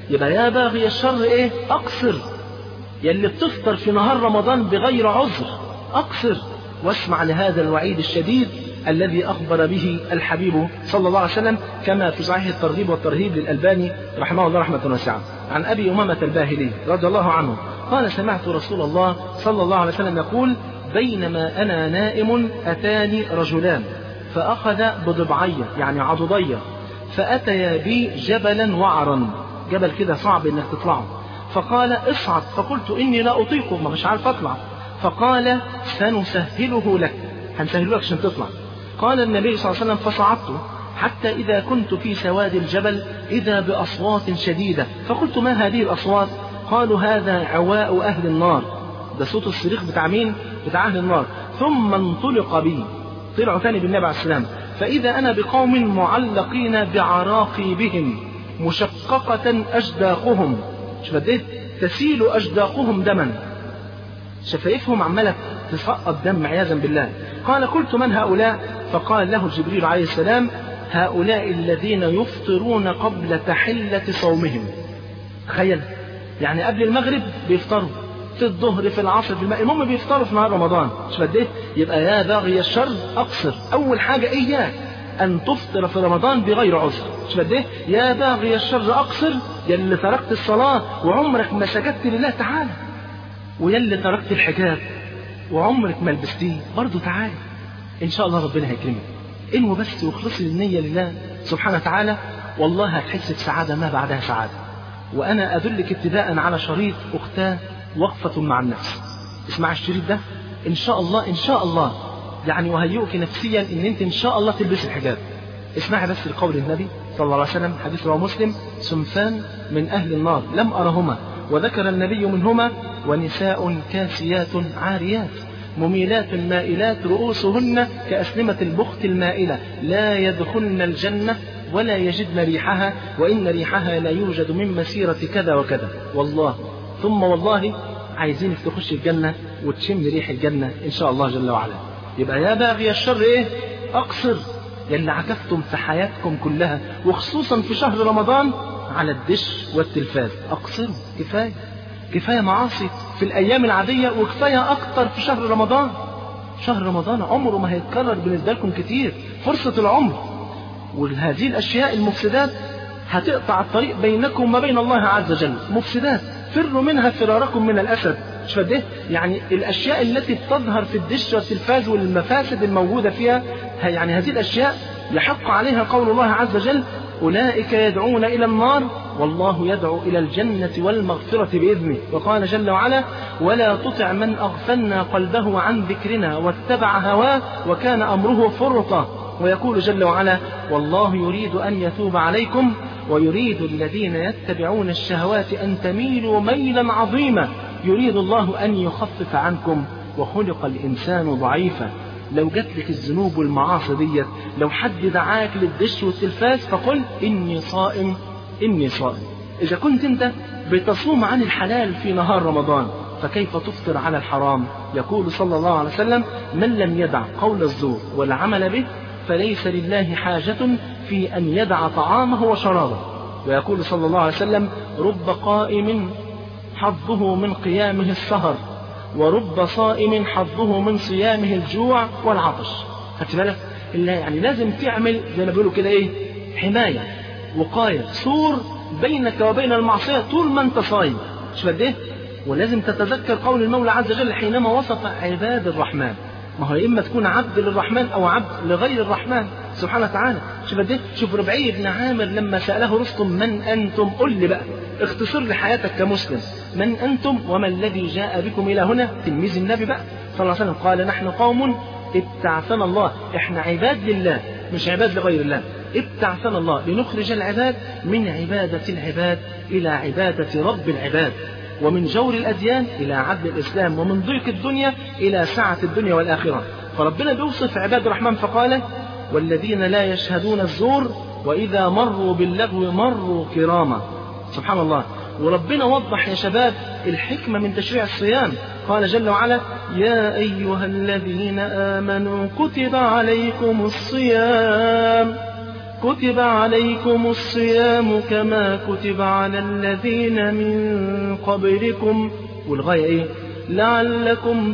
Speaker 3: يبقى يا باغي الشر ايه اقصر يا اللي بتفطر في نهار رمضان بغير عذر اقصر واسمع لهذا الوعيد الشديد الذي أخبر به الحبيب صلى الله عليه وسلم كما في صحيح الترغيب والترهيب للألباني رحمه الله رحمة واسعة عن أبي أمامة الباهلي رضي الله عنه قال سمعت رسول الله صلى الله عليه وسلم يقول بينما أنا نائم أتاني رجلان فأخذ بضبعية يعني عضدية فأتيا بي جبلا وعرا جبل كده صعب انك تطلعه فقال اصعد فقلت اني لا اطيقه ما مش عارف اطلع فقال سنسهله لك هنسهله لك عشان تطلع قال النبي صلى الله عليه وسلم فصعدت حتى إذا كنت في سواد الجبل إذا بأصوات شديدة فقلت ما هذه الأصوات قالوا هذا عواء أهل النار ده صوت الصريخ بتاع مين بتاع أهل النار ثم انطلق بي طلعوا ثاني بالنبي عليه السلام فإذا أنا بقوم معلقين بعراقيبهم مشققة أجداقهم شوف قد تسيل أجداقهم دما شفايفهم عمالة تسقط دم عياذا بالله قال قلت من هؤلاء فقال له جبريل عليه السلام هؤلاء الذين يفطرون قبل تحلة صومهم تخيل يعني قبل المغرب بيفطروا في الظهر في العصر في الماء المهم بيفطروا في نهار رمضان مش بديت يبقى يا باغي الشر اقصر اول حاجه اياك ان تفطر في رمضان بغير عذر مش بديت يا باغي الشر اقصر يا اللي تركت الصلاه وعمرك ما سجدت لله تعالى ويا اللي تركت الحجاب وعمرك ما لبستيه برضه تعالى ان شاء الله ربنا هيكرمك انوي بس واخلصي النيه لله سبحانه وتعالى والله هتحس بسعاده ما بعدها سعاده وانا ادلك ابتداء على شريط اختاه وقفة مع النفس اسمع الشريط ده ان شاء الله ان شاء الله يعني وهيئك نفسيا ان انت ان شاء الله تلبس الحجاب اسمعي بس لقول النبي صلى الله عليه وسلم حديث رواه مسلم صنفان من اهل النار لم ارهما وذكر النبي منهما ونساء كاسيات عاريات مميلات مائلات رؤوسهن كأسلمة البخت المائلة لا يدخلن الجنة ولا يجدن ريحها وإن ريحها لا يوجد من مسيرة كذا وكذا والله ثم والله عايزينك تخش الجنة وتشم ريح الجنة إن شاء الله جل وعلا يبقى يا باغي الشر إيه أقصر يلي عكفتم في حياتكم كلها وخصوصا في شهر رمضان على الدش والتلفاز أقصروا كفاية كفاية معاصي في الأيام العادية وكفاية أكتر في شهر رمضان شهر رمضان عمره ما هيتكرر بالنسبة لكم كتير فرصة العمر وهذه الأشياء المفسدات هتقطع الطريق بينكم وما بين الله عز وجل مفسدات فروا منها فراركم من الأسد مش فده يعني الأشياء التي بتظهر في الدش والتلفاز والمفاسد الموجودة فيها يعني هذه الأشياء يحق عليها قول الله عز وجل أولئك يدعون إلى النار والله يدعو إلى الجنة والمغفرة بإذنه وقال جل وعلا ولا تطع من أغفلنا قلبه عن ذكرنا واتبع هواه وكان أمره فرطا ويقول جل وعلا والله يريد أن يتوب عليكم ويريد الذين يتبعون الشهوات أن تميلوا ميلا عظيما يريد الله أن يخفف عنكم وخلق الإنسان ضعيفا لو جات لك الذنوب والمعاصي ديت لو حد دعاك للدش والتلفاز فقل إني صائم إني صائم إذا كنت أنت بتصوم عن الحلال في نهار رمضان فكيف تفطر على الحرام يقول صلى الله عليه وسلم من لم يدع قول الزور والعمل به فليس لله حاجة في أن يدع طعامه وشرابه ويقول صلى الله عليه وسلم رب قائم حظه من قيامه السهر ورب صائم حظه من صيامه الجوع والعطش خدت بالك يعني لازم تعمل زي ما بيقولوا كده ايه حمايه وقايه سور بينك وبين المعصيه طول ما انت صايم مش قد ايه ولازم تتذكر قول المولى عز وجل حينما وصف عباد الرحمن ما هو يا اما تكون عبد للرحمن او عبد لغير الرحمن سبحانه وتعالى شوف قد شوف ربعي بن عامر لما ساله رستم من انتم قل لي بقى اختصر لي حياتك كمسلم من انتم وما الذي جاء بكم الى هنا تلميذ النبي بقى صلى الله عليه وسلم قال نحن قوم ابتعثنا الله احنا عباد لله مش عباد لغير الله ابتعثنا الله لنخرج العباد من عبادة العباد إلى عبادة رب العباد ومن جور الأديان إلى عدل الإسلام ومن ضيق الدنيا إلى سعة الدنيا والآخرة فربنا بيوصف عباد الرحمن فقال والذين لا يشهدون الزور وإذا مروا باللغو مروا كراما سبحان الله وربنا وضح يا شباب الحكمة من تشريع الصيام قال جل وعلا يا أيها الذين آمنوا كتب عليكم الصيام
Speaker 2: كتب عليكم الصيام كما كتب على الذين من قبلكم والغاية ايه لعلكم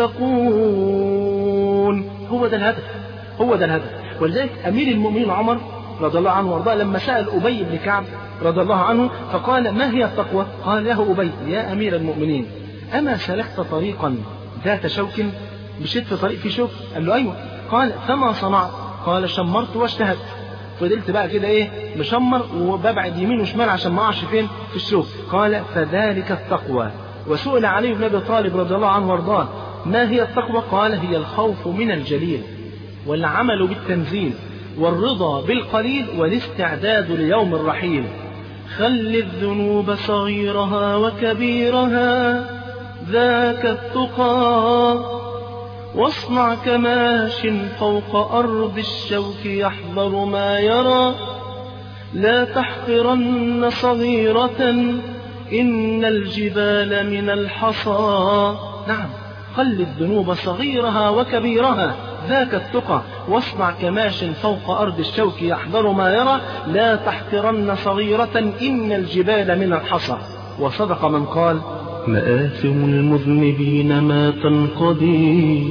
Speaker 2: تتقون هو ده الهدف هو ده الهدف ولذلك امير المؤمنين عمر رضي الله عنه وارضاه لما سأل أبي بن كعب رضي الله عنه فقال ما هي التقوى قال له أبي يا أمير المؤمنين أما سلكت طريقا ذات شوك مشيت في طريق في شوك قال له أيوة قال فما صنعت قال شمرت واجتهدت فضلت بقى كده ايه مشمر وببعد يمين وشمال عشان ما اقعش فين في الشوك قال فذلك التقوى وسئل علي بن ابي طالب رضي الله عنه وارضاه ما هي التقوى قال هي الخوف من الجليل والعمل بالتنزيل والرضا بالقليل والاستعداد ليوم الرحيل خل الذنوب صغيرها وكبيرها ذاك التقى واصنع كماش فوق أرض الشوك يحضر ما يرى لا تحقرن صغيرة إن الجبال من الحصى نعم خل الذنوب صغيرها وكبيرها ذاك التقى واصنع كماش فوق أرض الشوك يحضر ما يرى لا تحقرن صغيرة إن الجبال من الحصى وصدق من قال
Speaker 3: مآثم المذنبين ما تنقضي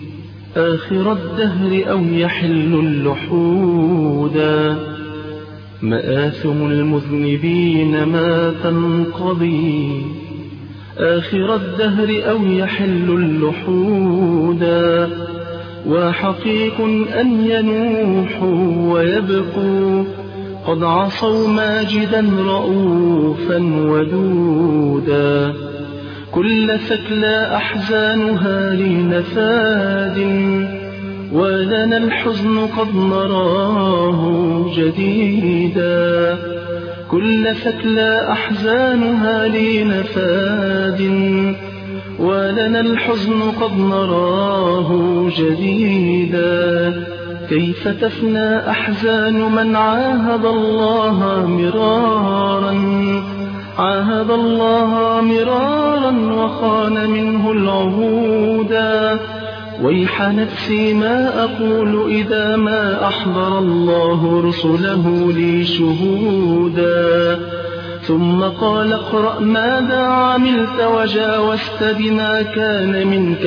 Speaker 3: آخر الدهر أو يحل اللحودا مآثم المذنبين ما تنقضي آخر الدهر أو يحل اللحودا وحقيق أن ينوحوا ويبقوا قد عصوا ماجدا رؤوفا ودودا كل ثكلى أحزانها لنفاد ولنا الحزن قد نراه جديدا كل ثكلى أحزانها لنفاد ولنا الحزن قد نراه جديدا كيف تفنى أحزان من عاهد الله مرارا عاهد الله مرارا وخان منه العهودا ويح نفسي ما أقول إذا ما أحضر الله رسله لي شهودا ثم قال اقرأ ماذا عملت وجاوزت بما كان منك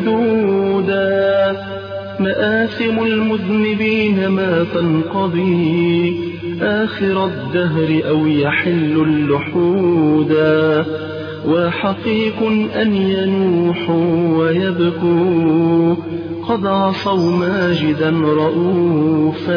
Speaker 3: الحدودا مآثم المذنبين ما تنقضي آخر الدهر أو يحل اللحودا وحقيق أن ينوحوا ويبكوا قد عصوا ماجدا رؤوفا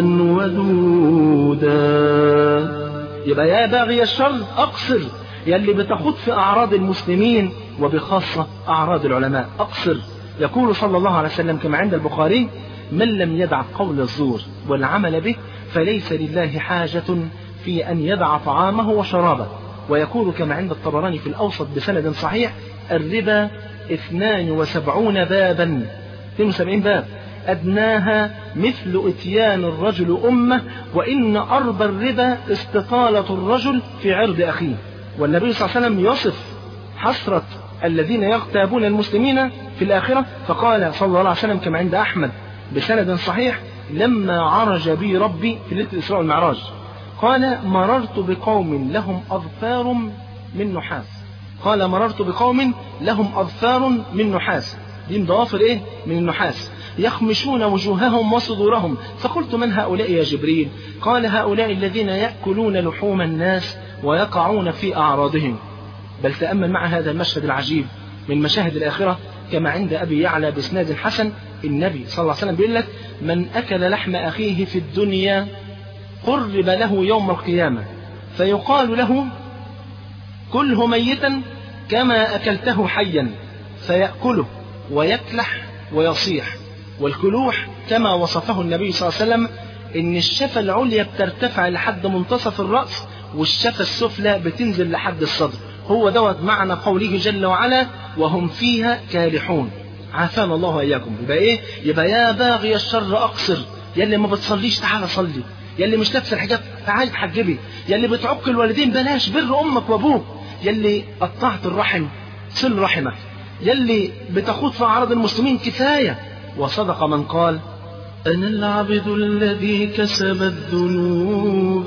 Speaker 3: ودودا
Speaker 2: يبقى يا باغي الشر أقصر يلي بتخوض في أعراض المسلمين وبخاصة أعراض العلماء أقصر يقول صلى الله عليه وسلم كما عند البخاري من لم يدع قول الزور والعمل به فليس لله حاجة في أن يدع طعامه وشرابه ويقول كما عند الطبراني في الأوسط بسند صحيح الربا 72 بابا 72 باب أدناها مثل إتيان الرجل أمه وإن أرض الربا استطالة الرجل في عرض أخيه والنبي صلى الله عليه وسلم يصف حسرة الذين يغتابون المسلمين في الآخرة فقال صلى الله عليه وسلم كما عند أحمد بسند صحيح لما عرج بي ربي في ليلة الإسراء والمعراج قال مررت بقوم لهم أظفار من نحاس قال مررت بقوم لهم أظفار من نحاس دي مضافر إيه من النحاس يخمشون وجوههم وصدورهم فقلت من هؤلاء يا جبريل قال هؤلاء الذين يأكلون لحوم الناس ويقعون في أعراضهم بل تأمل مع هذا المشهد العجيب من مشاهد الآخرة كما عند أبي يعلى بإسناد حسن النبي صلى الله عليه وسلم بيقول لك من أكل لحم أخيه في الدنيا قرب له يوم القيامة فيقال له كله ميتا كما أكلته حيا فيأكله ويكلح ويصيح والكلوح كما وصفه النبي صلى الله عليه وسلم إن الشفة العليا بترتفع لحد منتصف الرأس والشفة السفلى بتنزل لحد الصدر هو دوت معنى قوله جل وعلا وهم فيها كالحون عافانا الله وإياكم يبقى إيه يبقى يا باغي الشر أقصر يلي ما بتصليش تعالى صلي يلي مش لابس الحجاب تعالى تحجبي يلي بتعق الوالدين بلاش بر أمك وأبوك يلي قطعت الرحم صل رحمك يلي بتخوض في أعراض المسلمين كفاية وصدق من قال
Speaker 3: أنا العبد الذي كسب الذنوب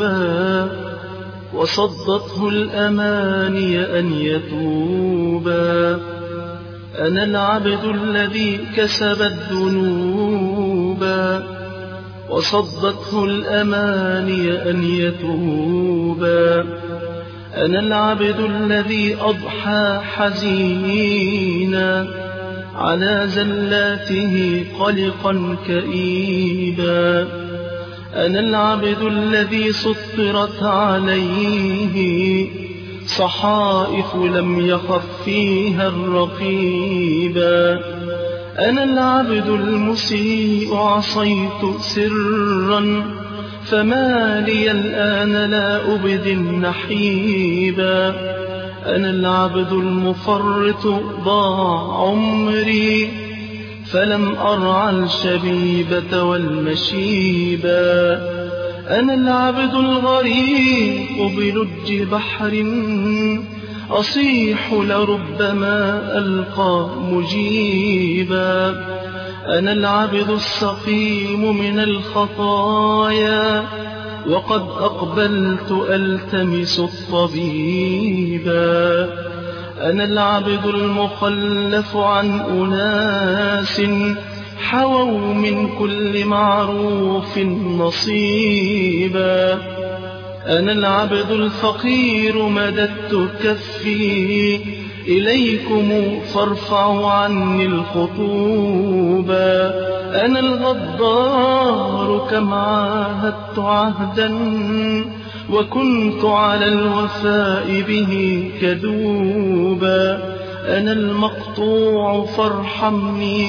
Speaker 3: وصدته الأماني أن يتوبا أنا العبد الذي كسب الذنوب وصدته الأماني أن يتوبا أنا العبد الذي أضحى حزينا على زلاته قلقا كئيبا أنا العبد الذي سطرت عليه صحائف لم يخف فيها الرقيبا أنا العبد المسيء عصيت سرا فما لي الآن لا أبدي النحيبا أنا العبد المفرط ضاع عمري فلم أرعى الشبيبة والمشيبا أنا العبد الغريق بلج بحر أصيح لربما ألقى مجيبا أنا العبد السقيم من الخطايا وقد أقبلت ألتمس الطبيبا أنا العبد المخلف عن أناس حووا من كل معروف نصيبا أنا العبد الفقير مددت كفي إليكم فارفعوا عني الخطوبا أنا الغدار كم عاهدت عهدا وكنت على الوفاء به كذوبا أنا المقطوع فارحمني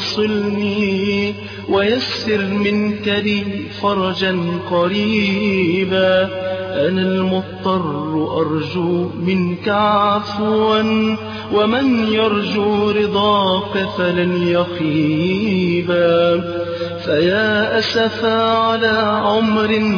Speaker 3: وصلني ويسر منك لي فرجا قريبا أنا المضطر أرجو منك عفوا ومن يرجو رضاك فلن يخيبا فيا أسفا على عمر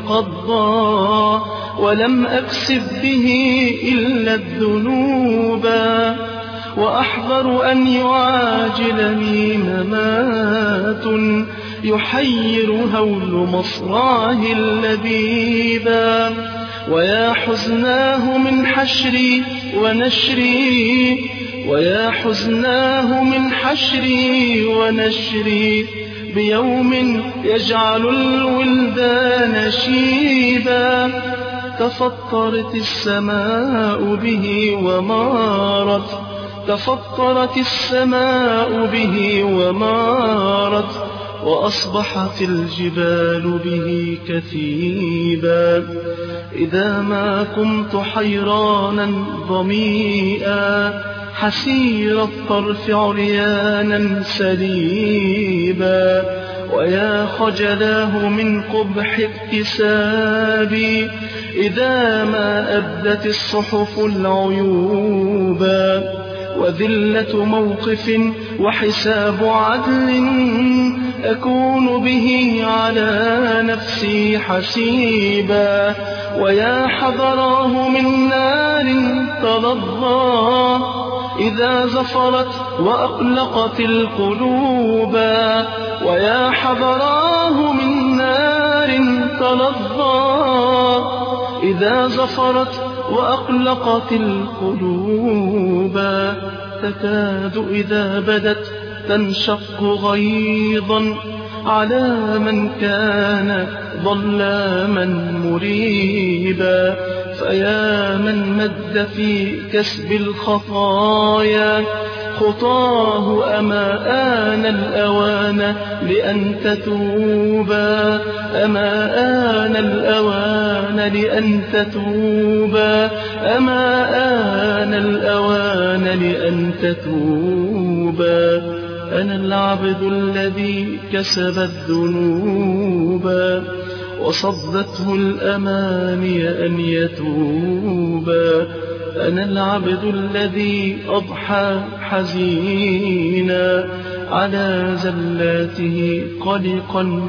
Speaker 3: تقضى ولم أكسب به إلا الذنوبا وأحذر أن يعاجلني ممات يحير هول مصراه اللبيبا ويا حزناه من حشري ونشري ويا حزناه من حشري ونشري بيوم يجعل الولدان شيبا تفطرت السماء به ومارت تفطرت السماء به ومارت وأصبحت الجبال به كثيبا إذا ما كنت حيرانا ضميئا حسير الطرف عريانا سليبا ويا خجلاه من قبح اكتسابي إذا ما أبدت الصحف العيوبا وذلة موقف وحساب عدل أكون به على نفسي حسيبا ويا حضراه من نار تلظى إذا زفرت وأقلقت القلوبا ويا حضراه من نار تلظى إذا زفرت وأقلقت القلوب تكاد إذا بدت تنشق غيظا على من كان ظلاما مريبا فيا من مد في كسب الخطايا خطاه أما آن الأوان لأن تتوبا أما آن الأوان لأن تتوبا أما آن الأوان لأن تتوبا أنا العبد الذي كسب الذنوب وصدته الأماني أن يتوبا أنا العبد الذي أضحى حزينا على زلاته قلقا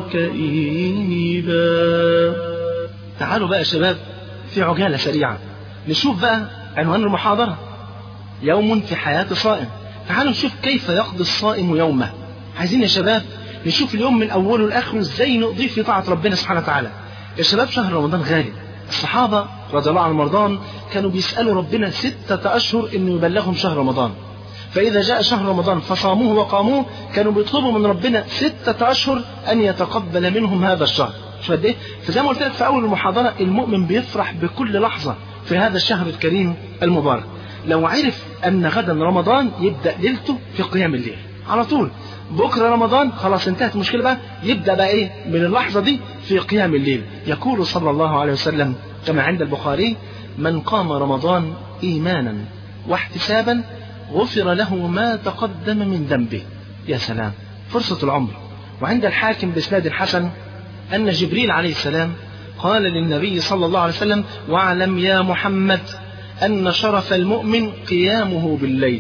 Speaker 3: كئيبا
Speaker 2: تعالوا بقى يا شباب في عجالة سريعة نشوف بقى عنوان المحاضرة يوم في حياة صائم تعالوا نشوف كيف يقضي الصائم يومه عايزين يا شباب نشوف اليوم من اوله لاخره ازاي نقضيه في طاعه ربنا سبحانه وتعالى يا شباب شهر رمضان غالي الصحابه رضي الله عنهم وارضاهم كانوا بيسالوا ربنا ستة اشهر انه يبلغهم شهر رمضان فإذا جاء شهر رمضان فصاموه وقاموه كانوا بيطلبوا من ربنا ستة أشهر أن يتقبل منهم هذا الشهر شو قد إيه؟ فزي ما قلت لك في أول المحاضرة المؤمن بيفرح بكل لحظة في هذا الشهر الكريم المبارك لو عرف أن غدا رمضان يبدأ ليلته في قيام الليل على طول بكرة رمضان خلاص انتهت المشكلة بقى يبدأ بقى إيه من اللحظة دي في قيام الليل يقول صلى الله عليه وسلم كما عند البخاري من قام رمضان إيمانا واحتسابا غفر له ما تقدم من ذنبه يا سلام فرصة العمر وعند الحاكم بإسناد حسن أن جبريل عليه السلام قال للنبي صلى الله عليه وسلم واعلم يا محمد أن شرف المؤمن قيامه بالليل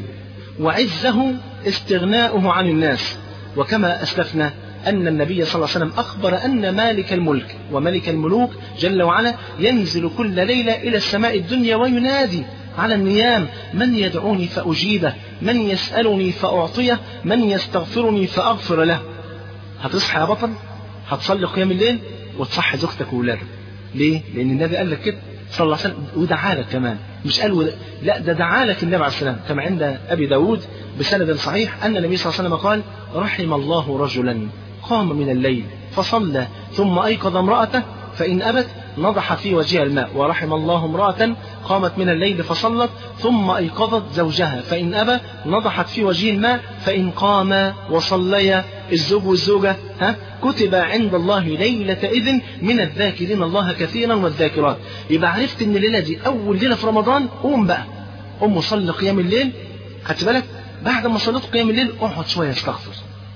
Speaker 2: وعزه استغناؤه عن الناس وكما أسلفنا أن النبي صلى الله عليه وسلم أخبر أن مالك الملك وملك الملوك جل وعلا ينزل كل ليلة إلى السماء الدنيا وينادي على النيام من يدعوني فأجيبه من يسألني فأعطيه من يستغفرني فأغفر له هتصحى يا بطل هتصلي قيام الليل وتصحي زوجتك وولادك ليه؟ لأن النبي قال لك كده صلى الله عليه وسلم ودعا لك كمان مش قال ود... لا ده دعا لك النبي عليه السلام كما عند أبي داود بسند صحيح أن النبي صلى الله عليه وسلم قال رحم الله رجلا قام من الليل فصلى ثم أيقظ امرأته فإن أبت نضح في وجهها الماء ورحم الله امرأة قامت من الليل فصلت ثم أيقظت زوجها فإن أبى نضحت في وجهه الماء فإن قام وصليا الزوج والزوجة ها كتب عند الله ليلة إذن من الذاكرين الله كثيرا والذاكرات يبقى عرفت إن الليلة دي أول ليلة في رمضان قوم بقى قوم صلي قيام الليل خدت بالك بعد ما صليت قيام الليل اقعد شوية استغفر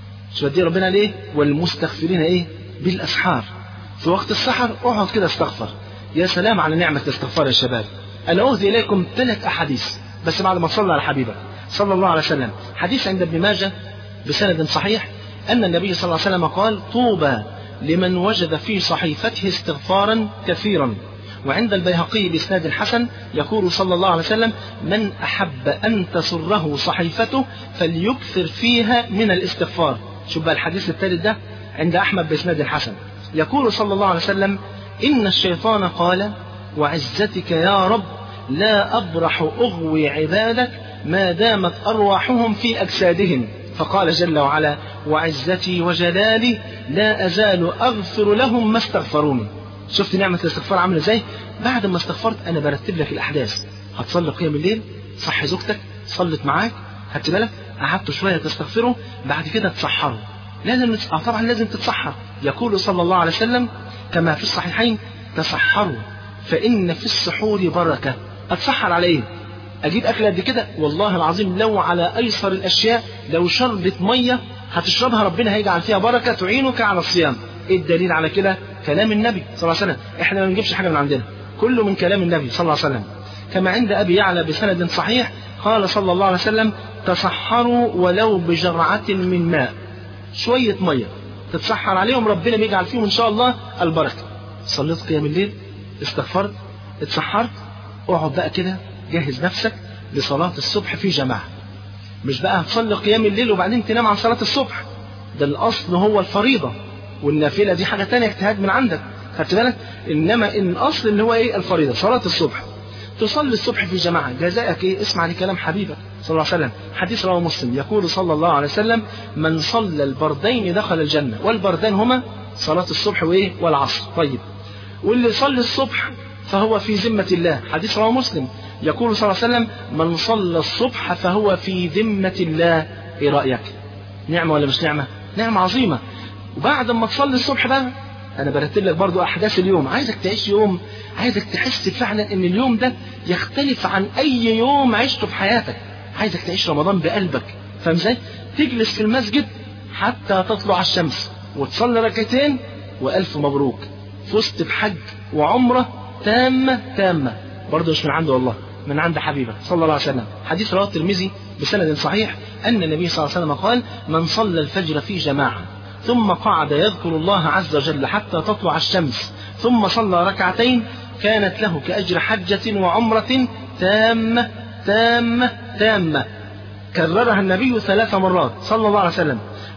Speaker 2: شو دي ربنا ليه والمستغفرين ايه بالاسحار في وقت السحر اقعد كده استغفر يا سلام على نعمة الاستغفار يا شباب أنا أوذي إليكم ثلاث أحاديث بس بعد ما تصلى على حبيبك صلى الله عليه وسلم حديث عند ابن ماجه بسند صحيح أن النبي صلى الله عليه وسلم قال طوبى لمن وجد في صحيفته استغفارا كثيرا وعند البيهقي بإسناد حسن يقول صلى الله عليه وسلم من أحب أن تسره صحيفته فليكثر فيها من الاستغفار شوف بقى الحديث الثالث ده عند أحمد بإسناد حسن يقول صلى الله عليه وسلم إن الشيطان قال وعزتك يا رب لا أبرح أغوي عبادك ما دامت أرواحهم في أجسادهم فقال جل وعلا وعزتي وجلالي لا أزال أغفر لهم ما استغفروني شفت نعمة الاستغفار عاملة ازاي بعد ما استغفرت أنا برتب لك الأحداث هتصلي قيام الليل صحي زوجتك صلت معاك خدت بالك قعدت شوية تستغفره بعد كده تسحره لازم نت... آه طبعا لازم تتسحر يقول صلى الله عليه وسلم كما في الصحيحين تسحروا فإن في السحور بركة أتسحر على إيه؟ أجيب أكل قد كده والله العظيم لو على أيسر الأشياء لو شربة مية هتشربها ربنا هيجعل فيها بركة تعينك على الصيام إيه الدليل على كده؟ كلام النبي صلى الله عليه وسلم إحنا ما بنجيبش حاجة من عندنا كله من كلام النبي صلى الله عليه وسلم كما عند أبي يعلى بسند صحيح قال صلى الله عليه وسلم تسحروا ولو بجرعة من ماء شوية مية تتسحر عليهم ربنا بيجعل فيهم إن شاء الله البركة صليت قيام الليل استغفرت اتسحرت اقعد بقى كده جهز نفسك لصلاة الصبح في جماعة مش بقى هتصلي قيام الليل وبعدين تنام عن صلاة الصبح ده الأصل هو الفريضة والنافلة دي حاجة تانية اجتهاد من عندك خدت بالك إنما إن الأصل اللي هو إيه الفريضة صلاة الصبح تصلي الصبح في جماعة جزاءك إيه اسمع لكلام حبيبك صلى الله عليه وسلم حديث رواه مسلم يقول صلى الله عليه وسلم من صلى البردين دخل الجنة والبردان هما صلاة الصبح وإيه والعصر طيب واللي يصلي الصبح فهو في ذمة الله حديث رواه مسلم يقول صلى الله عليه وسلم من صلى الصبح فهو في ذمة الله ايه رأيك نعمة ولا مش نعمة نعمة عظيمة وبعد ما تصلي الصبح بقى انا برتب لك برضو احداث اليوم عايزك تعيش يوم عايزك تحس فعلا ان اليوم ده يختلف عن اي يوم عشته في حياتك عايزك تعيش رمضان بقلبك فاهم ازاي تجلس في المسجد حتى تطلع الشمس وتصلي ركعتين والف مبروك فزت بحج وعمره تامة تامة برضه مش من عنده والله من عند حبيبه صلى الله عليه وسلم حديث رواه الترمذي بسند صحيح أن النبي صلى الله عليه وسلم قال من صلى الفجر في جماعة ثم قعد يذكر الله عز وجل حتى تطلع الشمس ثم صلى ركعتين كانت له كأجر حجة وعمرة تامة تامة تامة كررها النبي ثلاث مرات صلى الله عليه وسلم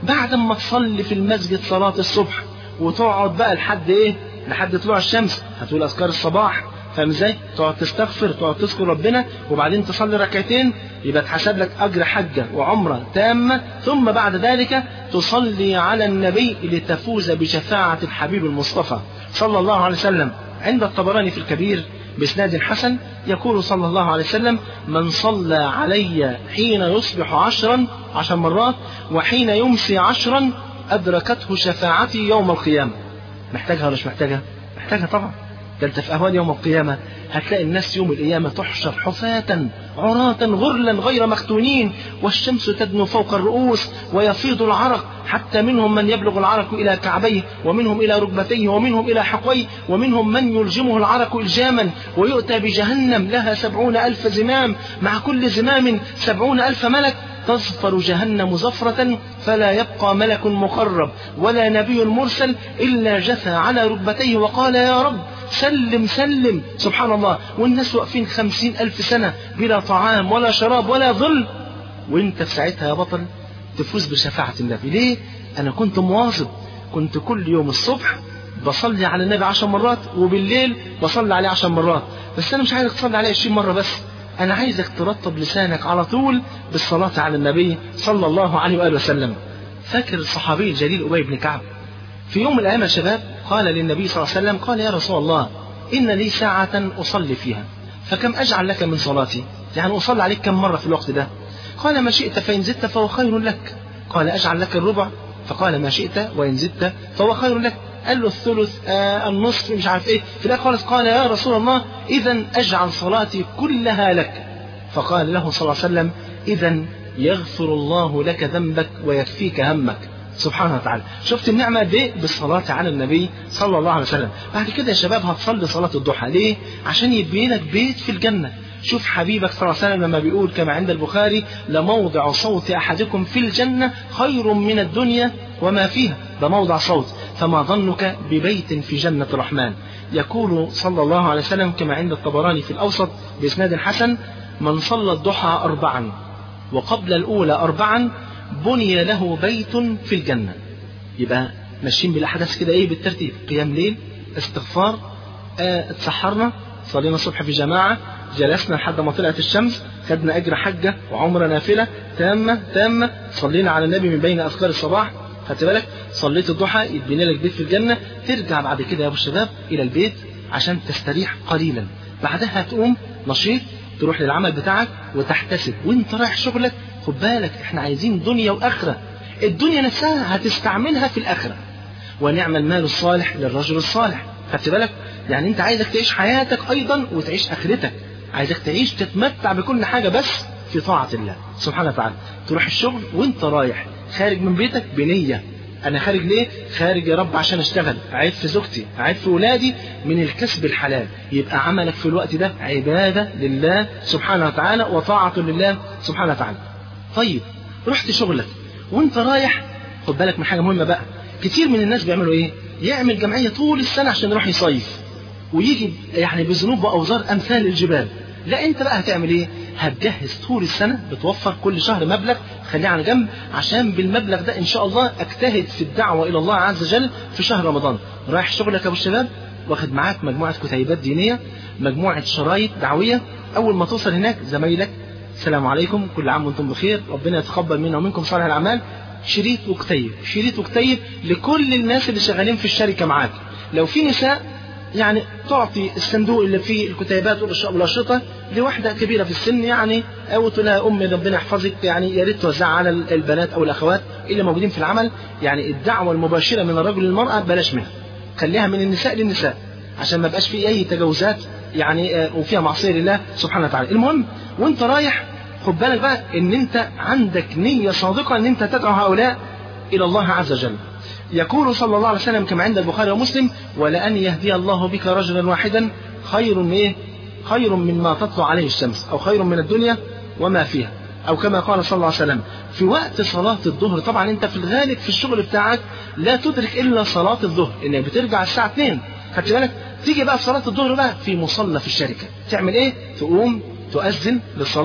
Speaker 2: بعد ما تصلي في المسجد صلاة الصبح وتقعد بقى لحد ايه لحد طلوع الشمس هتقول اذكار الصباح فاهم ازاي؟ تقعد تستغفر تقعد تذكر ربنا وبعدين تصلي ركعتين يبقى تحسب لك اجر حجه وعمره تامه ثم بعد ذلك تصلي على النبي لتفوز بشفاعه الحبيب المصطفى صلى الله عليه وسلم عند الطبراني في الكبير بإسناد حسن يقول صلى الله عليه وسلم من صلى علي حين يصبح عشرا عشر مرات وحين يمسي عشرا أدركته شفاعتي يوم القيامة محتاجها ولا مش محتاجها؟ محتاجها طبعا ده انت في اهوال يوم القيامه هتلاقي الناس يوم القيامه تحشر حفاة عراة غرلا غير مختونين والشمس تدنو فوق الرؤوس ويفيض العرق حتى منهم من يبلغ العرق الى كعبيه ومنهم الى ركبتيه ومنهم الى حقويه ومنهم من يلجمه العرق الجاما ويؤتى بجهنم لها سبعون الف زمام مع كل زمام سبعون الف ملك تصفر جهنم زفرة فلا يبقى ملك مقرب ولا نبي مرسل إلا جثى على ركبتيه وقال يا رب سلم سلم سبحان الله والناس واقفين خمسين ألف سنة بلا طعام ولا شراب ولا ظل وانت في ساعتها يا بطل تفوز بشفاعة النبي ليه أنا كنت مواظب كنت كل يوم الصبح بصلي على النبي عشر مرات وبالليل بصلي عليه عشر مرات بس أنا مش عايزك تصلي عليه عشرين مرة بس أنا عايزك ترطب لسانك على طول بالصلاة على النبي صلى الله عليه وآله وسلم فاكر الصحابي الجليل أبي بن كعب في يوم من الأيام يا شباب قال للنبي صلى الله عليه وسلم قال يا رسول الله إن لي ساعة أصلي فيها فكم أجعل لك من صلاتي يعني أصلي عليك كم مرة في الوقت ده قال ما شئت فإن زدت فهو خير لك قال أجعل لك الربع فقال ما شئت وإن زدت فهو خير لك قال له الثلث آه النصف مش عارف ايه في الاخر خالص قال يا رسول الله اذا اجعل صلاتي كلها لك فقال له صلى الله عليه وسلم اذا يغفر الله لك ذنبك ويكفيك همك سبحانه وتعالى شفت النعمة دي بالصلاة على النبي صلى الله عليه وسلم بعد كده يا شباب هتصلي صلاة الضحى ليه عشان يبين لك بيت في الجنة شوف حبيبك صلى الله عليه وسلم لما بيقول كما عند البخاري لموضع صوت أحدكم في الجنة خير من الدنيا وما فيها ده موضع صوت فما ظنك ببيت في جنة الرحمن يقول صلى الله عليه وسلم كما عند الطبراني في الأوسط بإسناد حسن من صلى الضحى أربعا وقبل الأولى أربعا بني له بيت في الجنة يبقى ماشيين بالأحداث كده إيه بالترتيب قيام ليل استغفار آه اتسحرنا صلينا الصبح في جماعة جلسنا لحد ما طلعت الشمس خدنا أجر حجة وعمرة نافلة تامة تامة صلينا على النبي من بين أذكار الصباح خدت بالك صليت الضحى يتبني لك بيت في الجنة ترجع بعد كده يا أبو الشباب إلى البيت عشان تستريح قليلا بعدها تقوم نشيط تروح للعمل بتاعك وتحتسب وانت رايح شغلك خد بالك احنا عايزين دنيا واخره الدنيا نفسها هتستعملها في الاخره ونعم المال الصالح للرجل الصالح خدت بالك يعني انت عايزك تعيش حياتك ايضا وتعيش اخرتك عايزك تعيش تتمتع بكل حاجه بس في طاعه الله سبحانه وتعالى تروح الشغل وانت رايح خارج من بيتك بنيه انا خارج ليه خارج يا رب عشان اشتغل اعيد في زوجتي اعيد في ولادي من الكسب الحلال يبقى عملك في الوقت ده عباده لله سبحانه وتعالى وطاعه لله سبحانه وتعالى طيب رحت شغلك وانت رايح خد بالك من حاجه مهمه بقى كتير من الناس بيعملوا ايه يعمل جمعيه طول السنه عشان يروح يصيف ويجي يعني بذنوب واوزار امثال الجبال لا انت بقى هتعمل ايه هتجهز طول السنه بتوفر كل شهر مبلغ خليه على جنب عشان بالمبلغ ده ان شاء الله اجتهد في الدعوه الى الله عز وجل في شهر رمضان رايح شغلك يا ابو الشباب واخد معاك مجموعه كتيبات دينيه مجموعه شرايط دعويه اول ما توصل هناك زمايلك السلام عليكم كل عام وانتم بخير ربنا يتقبل منا ومنكم صالح الاعمال شريط وكتيب شريط وكتيب لكل الناس اللي شغالين في الشركه معاك لو في نساء يعني تعطي الصندوق اللي فيه الكتيبات والاشرطه لواحده كبيره في السن يعني او تقول لها امي ربنا يحفظك يعني يا ريت توزعها على البنات او الاخوات اللي موجودين في العمل يعني الدعوه المباشره من الرجل للمراه بلاش منها خليها من النساء للنساء عشان ما يبقاش في اي تجاوزات يعني وفيها معصيه لله سبحانه وتعالى المهم وانت رايح خد بالك بقى ان انت عندك نيه صادقه ان انت تدعو هؤلاء الى الله عز وجل يقول صلى الله عليه وسلم كما عند البخاري ومسلم ولأن يهدي الله بك رجلا واحدا خير من إيه؟ خير مما تطلع عليه الشمس أو خير من الدنيا وما فيها أو كما قال صلى الله عليه وسلم في وقت صلاة الظهر طبعا أنت في الغالب في الشغل بتاعك لا تدرك إلا صلاة الظهر إنك بترجع الساعة 2 خدت بالك تيجي بقى في صلاة الظهر بقى في مصلى في الشركة تعمل إيه؟ تقوم تؤذن للصلاة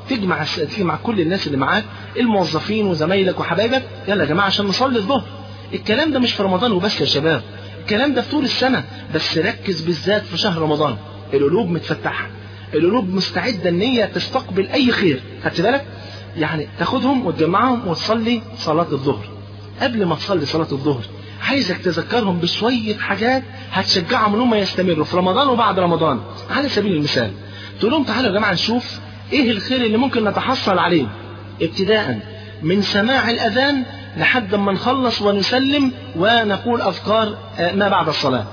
Speaker 2: تجمع تجمع كل الناس اللي معاك الموظفين وزمايلك وحبايبك يلا يا جماعه عشان نصلي الظهر الكلام ده مش في رمضان وبس يا شباب الكلام ده في طول السنه بس ركز بالذات في شهر رمضان القلوب متفتحه القلوب مستعده ان هي تستقبل اي خير خدت بالك يعني تاخدهم وتجمعهم وتصلي صلاه الظهر قبل ما تصلي صلاه الظهر عايزك تذكرهم بشويه حاجات هتشجعهم ان هم يستمروا في رمضان وبعد رمضان على سبيل المثال تقول لهم تعالوا يا جماعه نشوف ايه الخير اللي ممكن نتحصل عليه ابتداء من سماع الاذان لحد ما نخلص ونسلم ونقول اذكار ما بعد الصلاه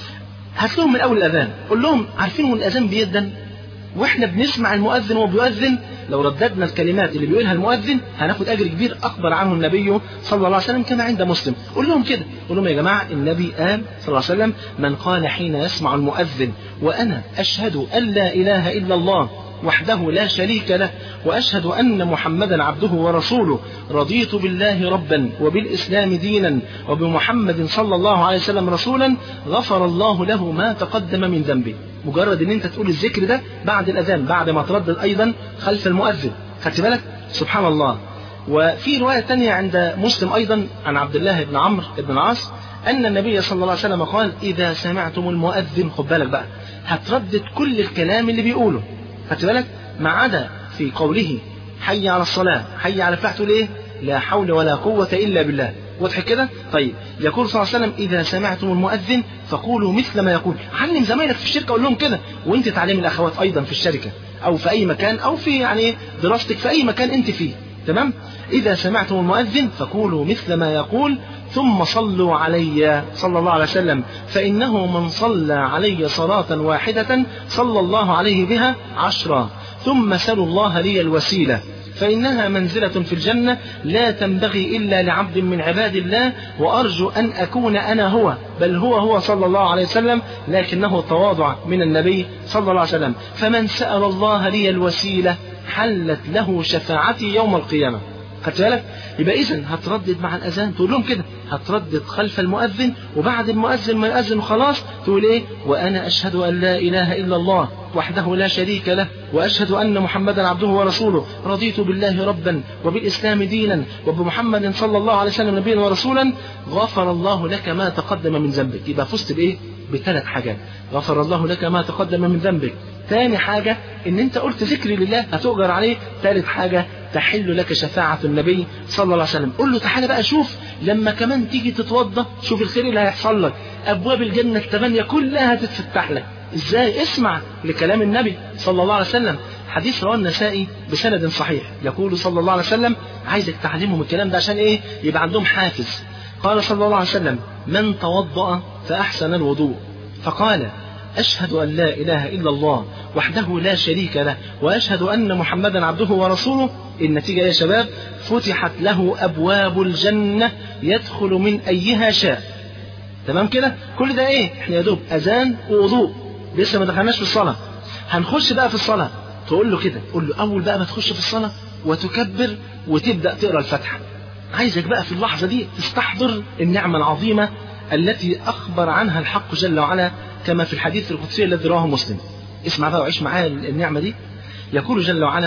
Speaker 2: هات لهم من اول الاذان قول لهم عارفين ان الاذان بيدن واحنا بنسمع المؤذن وهو بيؤذن لو رددنا الكلمات اللي بيقولها المؤذن هناخد اجر كبير اخبر عنه النبي صلى الله عليه وسلم كما عند مسلم قول لهم كده قول لهم يا جماعه النبي قال صلى الله عليه وسلم من قال حين يسمع المؤذن وانا اشهد ان لا اله الا الله وحده لا شريك له واشهد ان محمدا عبده ورسوله رضيت بالله ربا وبالاسلام دينا وبمحمد صلى الله عليه وسلم رسولا غفر الله له ما تقدم من ذنبه مجرد ان انت تقول الذكر ده بعد الاذان بعد ما تردد ايضا خلف المؤذن خدت بالك سبحان الله وفي روايه ثانيه عند مسلم ايضا عن عبد الله بن عمرو بن العاص ان النبي صلى الله عليه وسلم قال اذا سمعتم المؤذن خد بالك بقى هتردد كل الكلام اللي بيقوله خدت بالك ما عدا في قوله حي على الصلاة حي على الفلاح تقول ايه لا حول ولا قوة إلا بالله واضح كده طيب يقول صلى الله عليه وسلم إذا سمعتم المؤذن فقولوا مثل ما يقول علم زمايلك في الشركة قول لهم كده وانت تعلم الأخوات أيضا في الشركة أو في أي مكان أو في يعني دراستك في أي مكان أنت فيه تمام إذا سمعتم المؤذن فقولوا مثل ما يقول ثم صلوا علي صلى الله عليه وسلم فإنه من صلى علي صلاة واحدة صلى الله عليه بها عشرا ثم سلوا الله لي الوسيلة فإنها منزلة في الجنة لا تنبغي إلا لعبد من عباد الله وأرجو أن أكون أنا هو بل هو هو صلى الله عليه وسلم لكنه تواضع من النبي صلى الله عليه وسلم فمن سأل الله لي الوسيلة حلت له شفاعتي يوم القيامة خدت بالك يبقى اذا هتردد مع الاذان تقول لهم كده هتردد خلف المؤذن وبعد المؤذن ما يأذن خلاص تقول ايه وانا اشهد ان لا اله الا الله وحده لا شريك له واشهد ان محمدا عبده ورسوله رضيت بالله ربا وبالاسلام دينا وبمحمد صلى الله عليه وسلم نبيا ورسولا غفر الله لك ما تقدم من ذنبك يبقى فزت بايه بثلاث حاجات غفر الله لك ما تقدم من ذنبك ثاني حاجة ان انت قلت ذكر لله هتؤجر عليه ثالث حاجة تحل لك شفاعة النبي صلى الله عليه وسلم قل له تعالى بقى شوف لما كمان تيجي تتوضى شوف الخير اللي هيحصل لك ابواب الجنة الثمانية كلها هتتفتح لك ازاي اسمع لكلام النبي صلى الله عليه وسلم حديث رواه النسائي بسند صحيح يقول صلى الله عليه وسلم عايزك تعلمهم الكلام ده عشان ايه يبقى عندهم حافز قال صلى الله عليه وسلم من توضأ فأحسن الوضوء فقال أشهد أن لا إله إلا الله وحده لا شريك له وأشهد أن محمدا عبده ورسوله النتيجة يا شباب فتحت له أبواب الجنة يدخل من أيها شاء تمام كده كل ده إيه إحنا يا دوب أذان ووضوء لسه ما دخلناش في الصلاة هنخش بقى في الصلاة تقول له كده تقول له أول بقى ما تخش في الصلاة وتكبر وتبدأ تقرأ الفاتحة عايزك بقى في اللحظة دي تستحضر النعمة العظيمة التي أخبر عنها الحق جل وعلا كما في الحديث القدسي الذي رواه مسلم اسمع بقى وعيش معايا النعمة دي يقول جل وعلا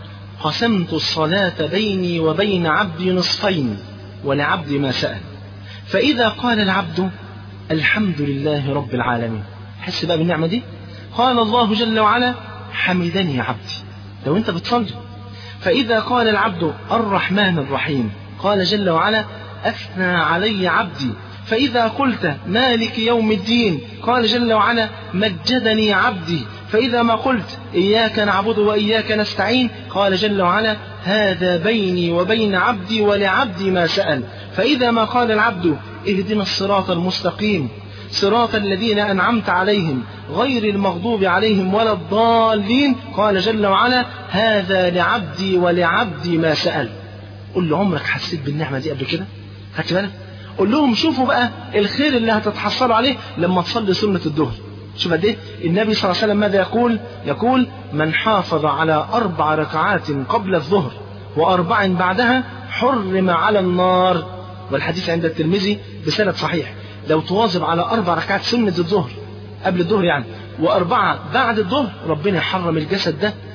Speaker 2: قسمت الصلاة بيني وبين عبدي نصفين ولعبدي ما سأل فإذا قال العبد الحمد لله رب العالمين حس بقى بالنعمة دي قال الله جل وعلا حمدني عبدي لو انت بتصلي فإذا قال العبد الرحمن الرحيم قال جل وعلا أثنى علي عبدي فإذا قلت مالك يوم الدين قال جل وعلا مجدني عبدي فإذا ما قلت إياك نعبد وإياك نستعين قال جل وعلا هذا بيني وبين عبدي ولعبدي ما سأل فإذا ما قال العبد اهدنا الصراط المستقيم صراط الذين أنعمت عليهم غير المغضوب عليهم ولا الضالين قال جل وعلا هذا لعبدي ولعبدي ما سأل قل له عمرك حسيت بالنعمة دي قبل كده خدت بالك قول لهم شوفوا بقى الخير اللي هتتحصلوا عليه لما تصلي سنة الظهر شوف قد ايه النبي صلى الله عليه وسلم ماذا يقول يقول من حافظ على أربع ركعات قبل الظهر وأربع بعدها حرم على النار والحديث عند الترمذي بسند صحيح لو تواظب على أربع ركعات سنة الظهر قبل الظهر يعني وأربعة بعد الظهر ربنا يحرم الجسد ده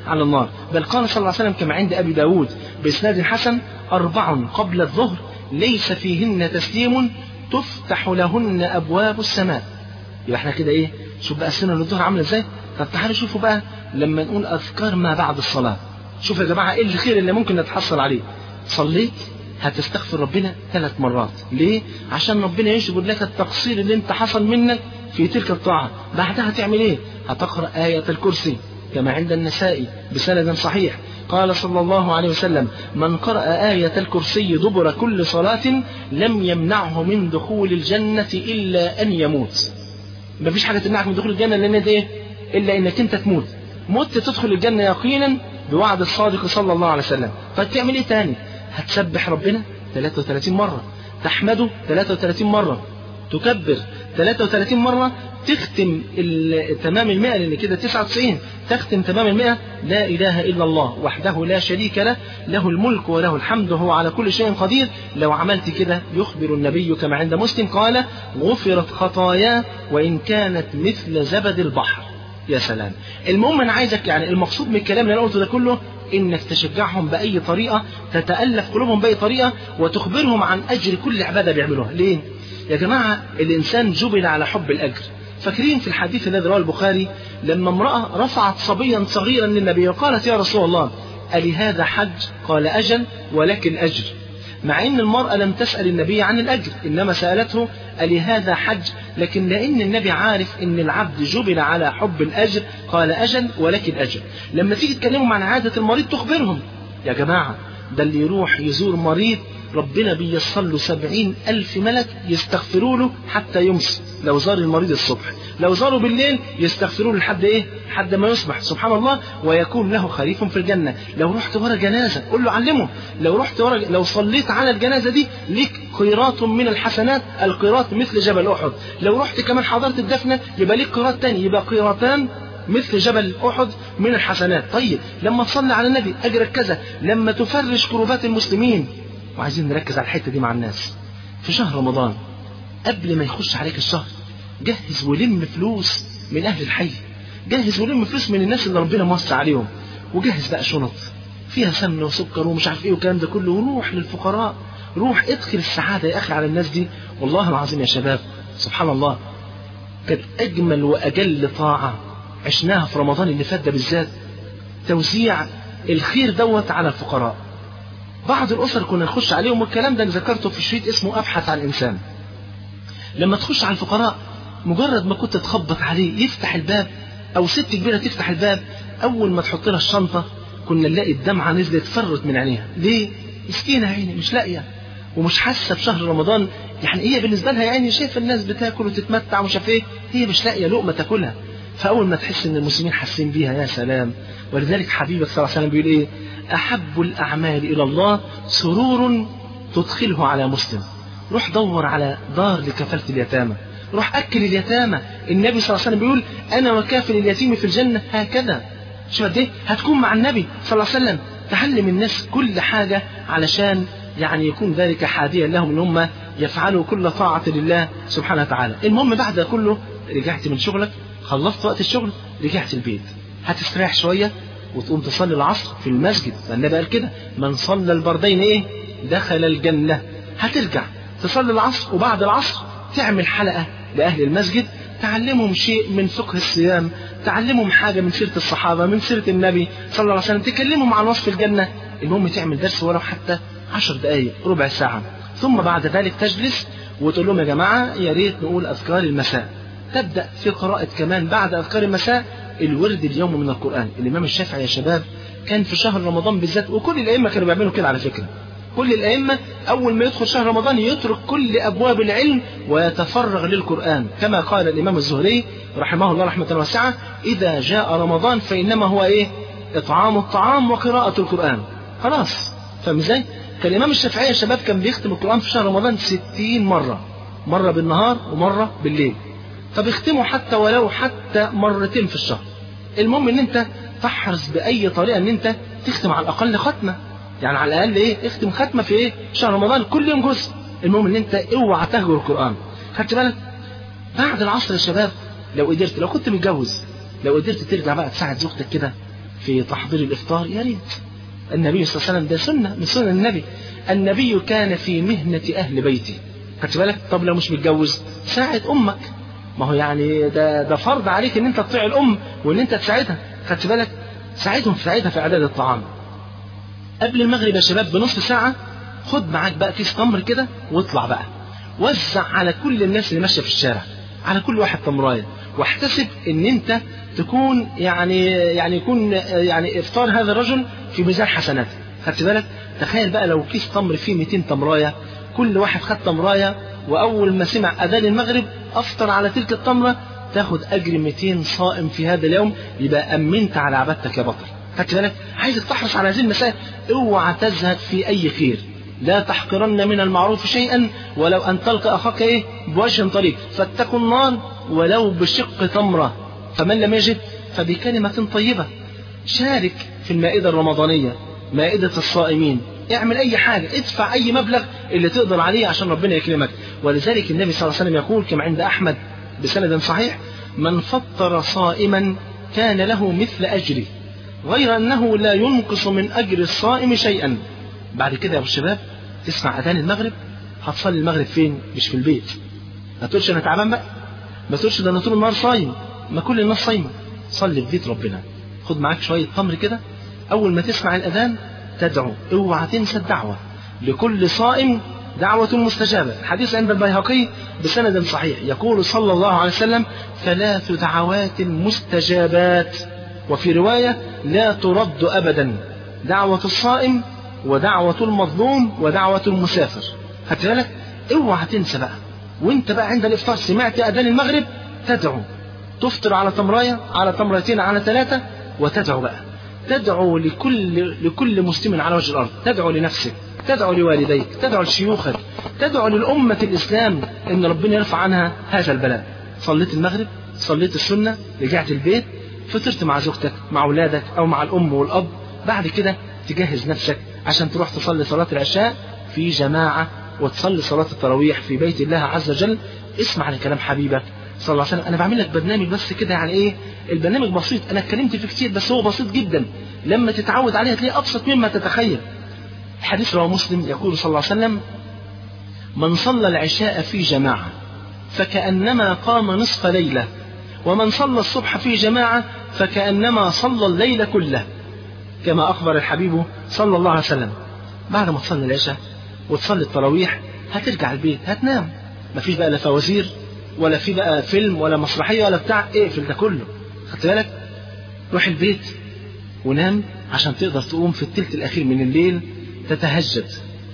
Speaker 2: على النار بل قال صلى الله عليه وسلم كما عند أبي داود بإسناد حسن أربع قبل الظهر ليس فيهن تسليم تفتح لهن أبواب السماء يبقى احنا كده ايه شوف بقى السنة الظهر عاملة ازاي طب تعالوا شوفوا بقى لما نقول أذكار ما بعد الصلاة شوف يا جماعة ايه الخير اللي ممكن نتحصل عليه صليت هتستغفر ربنا ثلاث مرات ليه عشان ربنا يشبر لك التقصير اللي انت حصل منك في تلك الطاعة بعدها هتعمل ايه هتقرأ آية الكرسي كما عند النسائي بسند صحيح قال صلى الله عليه وسلم من قرأ آية الكرسي دبر كل صلاة لم يمنعه من دخول الجنة إلا أن يموت مفيش حاجة تمنعك من دخول الجنة لأن ده إيه؟ إلا إنك أنت تموت مت تدخل الجنة يقينا بوعد الصادق صلى الله عليه وسلم فتعمل إيه تاني هتسبح ربنا 33 مرة تحمده 33 مرة تكبر 33 مرة تختم تمام المئة لأن كده 99 تختم تمام المئة لا إله إلا الله وحده لا شريك له له الملك وله الحمد وهو على كل شيء قدير لو عملت كده يخبر النبي كما عند مسلم قال غفرت خطاياه وإن كانت مثل زبد البحر يا سلام المهم أنا عايزك يعني المقصود من الكلام اللي أنا قلته ده كله انك تشجعهم باي طريقه تتالف قلوبهم باي طريقه وتخبرهم عن اجر كل عباده بيعملوها ليه يا جماعه الانسان جبل على حب الاجر فاكرين في الحديث الذي رواه البخاري لما امراه رفعت صبيا صغيرا للنبي وقالت يا رسول الله ألهذا حج قال أجل ولكن أجر مع أن المرأة لم تسأل النبي عن الأجر إنما سألته ألهذا حج لكن لأن النبي عارف أن العبد جبل على حب الأجر قال أجل ولكن أجر لما تيجي تكلمهم عن عادة المريض تخبرهم يا جماعة ده اللي يروح يزور مريض ربنا بيصل له سبعين ألف ملك يستغفروا له حتى يمسي لو زار المريض الصبح لو زاروا بالليل يستغفروا له لحد ايه لحد ما يصبح سبحان الله ويكون له خريف في الجنة لو رحت ورا جنازة قول له علمه لو رحت ورا لو صليت على الجنازة دي ليك قيراط من الحسنات القيراط مثل جبل أحد لو رحت كمان حضرت الدفنة يبقى ليك قيراط تاني يبقى قيراطان مثل جبل أحد من الحسنات طيب لما تصلي على النبي أجرك كذا لما تفرش كروبات المسلمين وعايزين نركز على الحتة دي مع الناس في شهر رمضان قبل ما يخش عليك الشهر جهز ولم فلوس من أهل الحي جهز ولم فلوس من الناس اللي ربنا موسع عليهم وجهز بقى شنط فيها سمنة وسكر ومش عارف ايه والكلام ده كله وروح للفقراء روح ادخل السعادة يا أخي على الناس دي والله العظيم يا شباب سبحان الله كانت أجمل وأجل طاعة عشناها في رمضان اللي فات ده بالذات توزيع الخير دوت على الفقراء بعض الأسر كنا نخش عليهم والكلام ده اللي ذكرته في شريط اسمه أبحث عن الإنسان لما تخش على الفقراء مجرد ما كنت تخبط عليه يفتح الباب أو ست كبيرة تفتح الباب أول ما تحط لها الشنطة كنا نلاقي الدمعة نزلت فرت من عينيها ليه؟ مسكينة عيني مش لاقية ومش حاسة بشهر رمضان يعني هي بالنسبة لها يعني شايفة الناس بتاكل وتتمتع ومش عارف ايه هي مش لاقية لقمة تاكلها فأول ما تحس إن المسلمين حاسين بيها يا سلام ولذلك حبيبك صلى الله عليه وسلم بيقول إيه أحب الأعمال إلى الله سرور تدخله على مسلم روح دور على دار لكفالة اليتامى روح أكل اليتامى النبي صلى الله عليه وسلم بيقول أنا وكافل اليتيم في الجنة هكذا شو قد إيه هتكون مع النبي صلى الله عليه وسلم تعلم الناس كل حاجة علشان يعني يكون ذلك حاديا لهم ان هم يفعلوا كل طاعة لله سبحانه وتعالى المهم بعد ده كله رجعت من شغلك خلصت وقت الشغل رجعت البيت هتستريح شوية وتقوم تصلي العصر في المسجد النبي قال كده من صلى البردين ايه دخل الجنة هترجع تصلي العصر وبعد العصر تعمل حلقة لأهل المسجد تعلمهم شيء من فقه الصيام تعلمهم حاجة من سيرة الصحابة من سيرة النبي صلى الله عليه وسلم تكلمهم عن وصف الجنة المهم تعمل درس ولو حتى عشر دقايق ربع ساعة ثم بعد ذلك تجلس وتقول لهم يا جماعة يا ريت نقول أذكار المساء تبدأ في قراءة كمان بعد أذكار المساء الورد اليوم من القرآن الإمام الشافعي يا شباب كان في شهر رمضان بالذات وكل الأئمة كانوا بيعملوا كده على فكرة كل الأئمة أول ما يدخل شهر رمضان يترك كل أبواب العلم ويتفرغ للقرآن كما قال الإمام الزهري رحمه الله رحمة واسعة إذا جاء رمضان فإنما هو إيه إطعام الطعام وقراءة القرآن خلاص فاهم ازاي؟ كان الإمام الشافعي يا شباب كان بيختم القرآن في شهر رمضان ستين مرة مرة بالنهار ومرة بالليل طب اختموا حتى ولو حتى مرتين في الشهر المهم ان انت تحرص بأي طريقة ان انت تختم على الأقل ختمة يعني على الأقل ايه اختم ختمة في ايه شهر رمضان كل يوم جزء المهم ان انت اوعى تهجر القرآن خدت بالك بعد العصر يا شباب لو قدرت لو كنت متجوز لو قدرت ترجع بقى تساعد زوجتك كده في تحضير الإفطار يا ريت النبي صلى الله عليه وسلم ده سنة من سنن النبي النبي كان في مهنة أهل بيته خدت بالك طب لو مش متجوز ساعد أمك ما هو يعني ده ده فرض عليك ان انت تطيع الام وان انت تساعدها خدت بالك ساعدهم في ساعدها في اعداد الطعام قبل المغرب يا شباب بنصف ساعه خد معاك بقى كيس تمر كده واطلع بقى وزع على كل الناس اللي ماشيه في الشارع على كل واحد تمرايه واحتسب ان انت تكون يعني يعني يكون يعني افطار هذا الرجل في ميزان حسناته خدت بالك تخيل بقى لو كيس تمر فيه 200 تمرايه كل واحد خد تمرايه واول ما سمع اذان المغرب افطر على تلك التمره تاخد اجر 200 صائم في هذا اليوم يبقى امنت على عبادتك يا بطل خدت بالك عايزك تحرص على هذه المسائل اوعى تزهد في اي خير لا تحقرن من المعروف شيئا ولو ان تلقى اخاك ايه بوجه طريق فاتقوا النار ولو بشق تمره فمن لم يجد فبكلمه طيبه شارك في المائده الرمضانيه مائده الصائمين اعمل اي حاجه ادفع اي مبلغ اللي تقدر عليه عشان ربنا يكرمك ولذلك النبي صلى الله عليه وسلم يقول كما عند احمد بسند صحيح من فطر صائما كان له مثل اجره غير انه لا ينقص من اجر الصائم شيئا بعد كده يا ابو الشباب تسمع اذان المغرب هتصلي المغرب فين مش في البيت ما تقولش انا تعبان بقى ما تقولش ده انا طول النهار صايم ما كل الناس صايمه صلي في بيت ربنا خد معاك شويه تمر كده اول ما تسمع الاذان تدعو اوعى تنسى الدعوه لكل صائم دعوة مستجابة حديث عند البيهقي بسند صحيح يقول صلى الله عليه وسلم ثلاث دعوات مستجابات وفي رواية لا ترد أبدا دعوة الصائم ودعوة المظلوم ودعوة المسافر خدت بالك اوعى تنسى بقى وانت بقى عند الافطار سمعت اذان المغرب تدعو تفطر على تمرايه على تمرتين على ثلاثه وتدعو بقى تدعو لكل لكل مسلم على وجه الارض تدعو لنفسك تدعو لوالديك تدعو لشيوخك تدعو للأمة الإسلام إن ربنا يرفع عنها هذا البلاء صليت المغرب صليت السنة رجعت البيت فطرت مع زوجتك مع أولادك أو مع الأم والأب بعد كده تجهز نفسك عشان تروح تصلي صلاة العشاء في جماعة وتصلي صلاة التراويح في بيت الله عز وجل اسمع لكلام حبيبك صلى الله عليه وسلم انا بعمل لك برنامج بس كده يعني ايه البرنامج بسيط انا اتكلمت فيه كتير بس هو بسيط جدا لما تتعود عليه هتلاقيه ابسط مما تتخيل حديث رواه مسلم يقول صلى الله عليه وسلم من صلى العشاء في جماعة فكأنما قام نصف ليلة ومن صلى الصبح في جماعة فكأنما صلى الليل كله كما أخبر الحبيب صلى الله عليه وسلم بعد ما تصلي العشاء وتصلي التراويح هترجع البيت هتنام مفيش بقى لا فوازير ولا في بقى فيلم ولا مسرحية ولا بتاع اقفل ده كله خدت بالك روح البيت ونام عشان تقدر تقوم في التلت الأخير من الليل تتهجد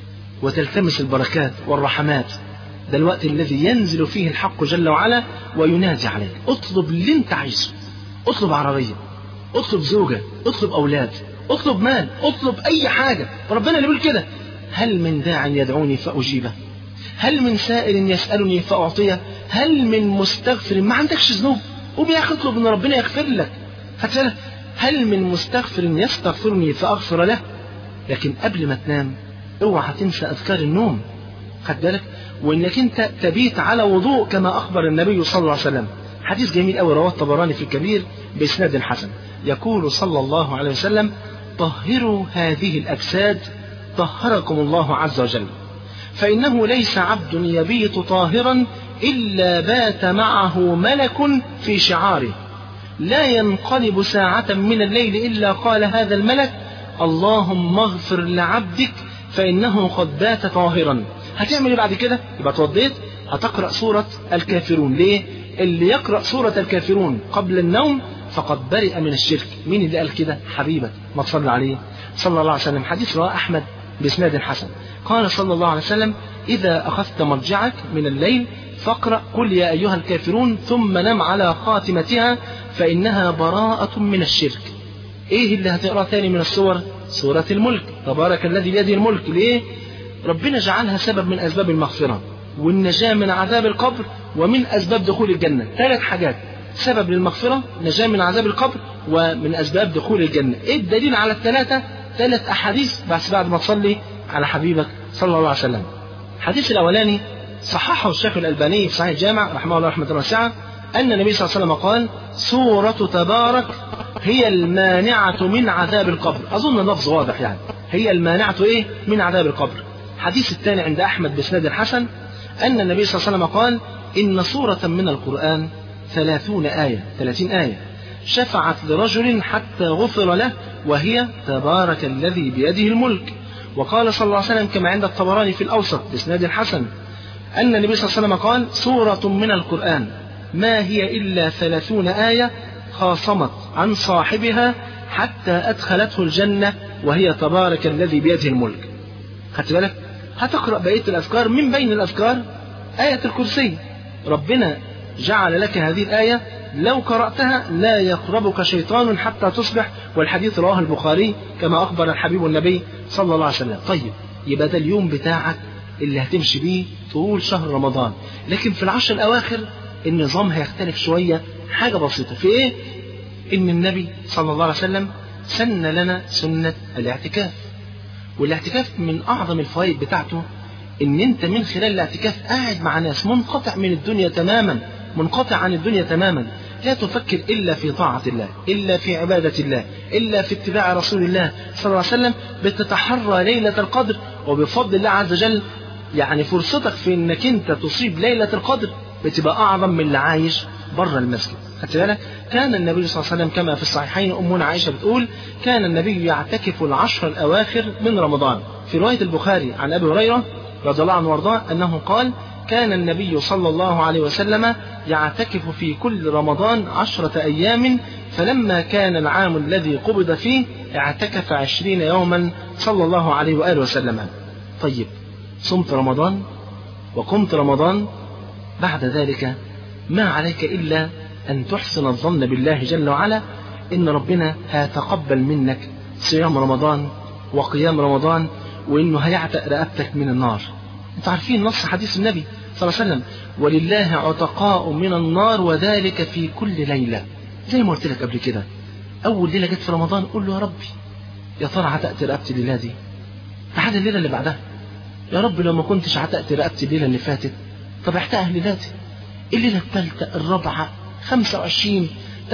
Speaker 2: وتلتمس البركات والرحمات ده الوقت الذي ينزل فيه الحق جل وعلا وينادي عليك اطلب اللي انت عايزه اطلب عربية اطلب زوجة اطلب أولاد اطلب مال اطلب أي حاجة ربنا اللي بيقول كده هل من داع يدعوني فأجيبه هل من سائل يسألني فأعطيه هل من مستغفر ما عندكش ذنوب قوم يا أخي اطلب ان ربنا يغفر لك هتسأل هل من مستغفر يستغفرني فأغفر له لكن قبل ما تنام اوعى تنسى أذكار النوم خد بالك وانك انت تبيت على وضوء كما اخبر النبي صلى الله عليه وسلم حديث جميل قوي رواه الطبراني في الكبير باسناد حسن يقول صلى الله عليه وسلم طهروا هذه الاجساد طهركم الله عز وجل فانه ليس عبد يبيت طاهرا الا بات معه ملك في شعاره لا ينقلب ساعه من الليل الا قال هذا الملك اللهم اغفر لعبدك فانه قد بات طاهرا هتعمل ايه بعد كده يبقى اتوضيت هتقرا سوره الكافرون ليه اللي يقرا سوره الكافرون قبل النوم فقد برئ من الشرك مين اللي قال كده حبيبك ما تصلي عليه صلى الله عليه وسلم حديث رواه احمد باسناد حسن قال صلى الله عليه وسلم اذا اخذت مرجعك من الليل فاقرا قل يا ايها الكافرون ثم نم على خاتمتها فانها براءه من الشرك ايه اللي هتقرا تاني من السور سوره الملك تبارك الذي بيده الملك ليه ربنا جعلها سبب من أسباب المغفرة والنجاة من عذاب القبر ومن أسباب دخول الجنة ثلاث حاجات سبب للمغفرة نجاة من عذاب القبر ومن أسباب دخول الجنة إيه الدليل على الثلاثة ثلاث أحاديث بس بعد ما تصلي على حبيبك صلى الله عليه وسلم الحديث الأولاني صححه الشيخ الألباني في صحيح الجامع رحمه الله رحمة واسعة أن النبي صلى الله عليه وسلم قال سورة تبارك هي المانعة من عذاب القبر أظن اللفظ واضح يعني هي المانعة إيه من عذاب القبر حديث الثاني عند أحمد بسند الحسن أن النبي صلى الله عليه وسلم قال إن سورة من القرآن ثلاثون آية ثلاثين آية شفعت لرجل حتى غفر له وهي تبارك الذي بيده الملك وقال صلى الله عليه وسلم كما عند الطبراني في الأوسط بإسناد حسن أن النبي صلى الله عليه وسلم قال سورة من القرآن ما هي إلا ثلاثون آية خاصمت عن صاحبها حتى أدخلته الجنة وهي تبارك الذي بيده الملك خدت بالك هتقرأ بقية الأذكار من بين الأذكار آية الكرسي ربنا جعل لك هذه الآية لو قرأتها لا يقربك شيطان حتى تصبح والحديث رواه البخاري كما أخبر الحبيب النبي صلى الله عليه وسلم طيب يبقى ده اليوم بتاعك اللي هتمشي بيه طول شهر رمضان لكن في العشر الأواخر النظام هيختلف شوية حاجة بسيطة في إيه؟ إن النبي صلى الله عليه وسلم سن لنا سنة الاعتكاف والاعتكاف من أعظم الفوائد بتاعته إن أنت من خلال الاعتكاف قاعد مع ناس منقطع من الدنيا تماما منقطع عن الدنيا تماما لا تفكر إلا في طاعة الله إلا في عبادة الله إلا في اتباع رسول الله صلى الله عليه وسلم بتتحرى ليلة القدر وبفضل الله عز وجل يعني فرصتك في انك انت تصيب ليلة القدر بتبقى اعظم من اللي عايش بره المسجد خدت بالك كان النبي صلى الله عليه وسلم كما في الصحيحين امنا عائشه بتقول كان النبي يعتكف العشر الاواخر من رمضان في روايه البخاري عن ابي هريره رضي الله عنه وارضاه انه قال كان النبي صلى الله عليه وسلم يعتكف في كل رمضان عشرة أيام فلما كان العام الذي قبض فيه اعتكف عشرين يوما صلى الله عليه وآله وسلم طيب صمت رمضان وقمت رمضان بعد ذلك ما عليك إلا أن تحسن الظن بالله جل وعلا إن ربنا هيتقبل منك صيام رمضان وقيام رمضان وإنه هيعتق رقبتك من النار أنتوا عارفين نص حديث النبي صلى الله عليه وسلم ولله عتقاء من النار وذلك في كل ليلة زي ما قلت لك قبل كده أول ليلة جت في رمضان قول له يا ربي يا ترى عتقت رقبتي الليلة دي تعال الليلة اللي بعدها يا رب لو ما كنتش عتقت رقبتي الليلة اللي فاتت طب احتقها ليلاتي الليلة الثالثة الرابعة 25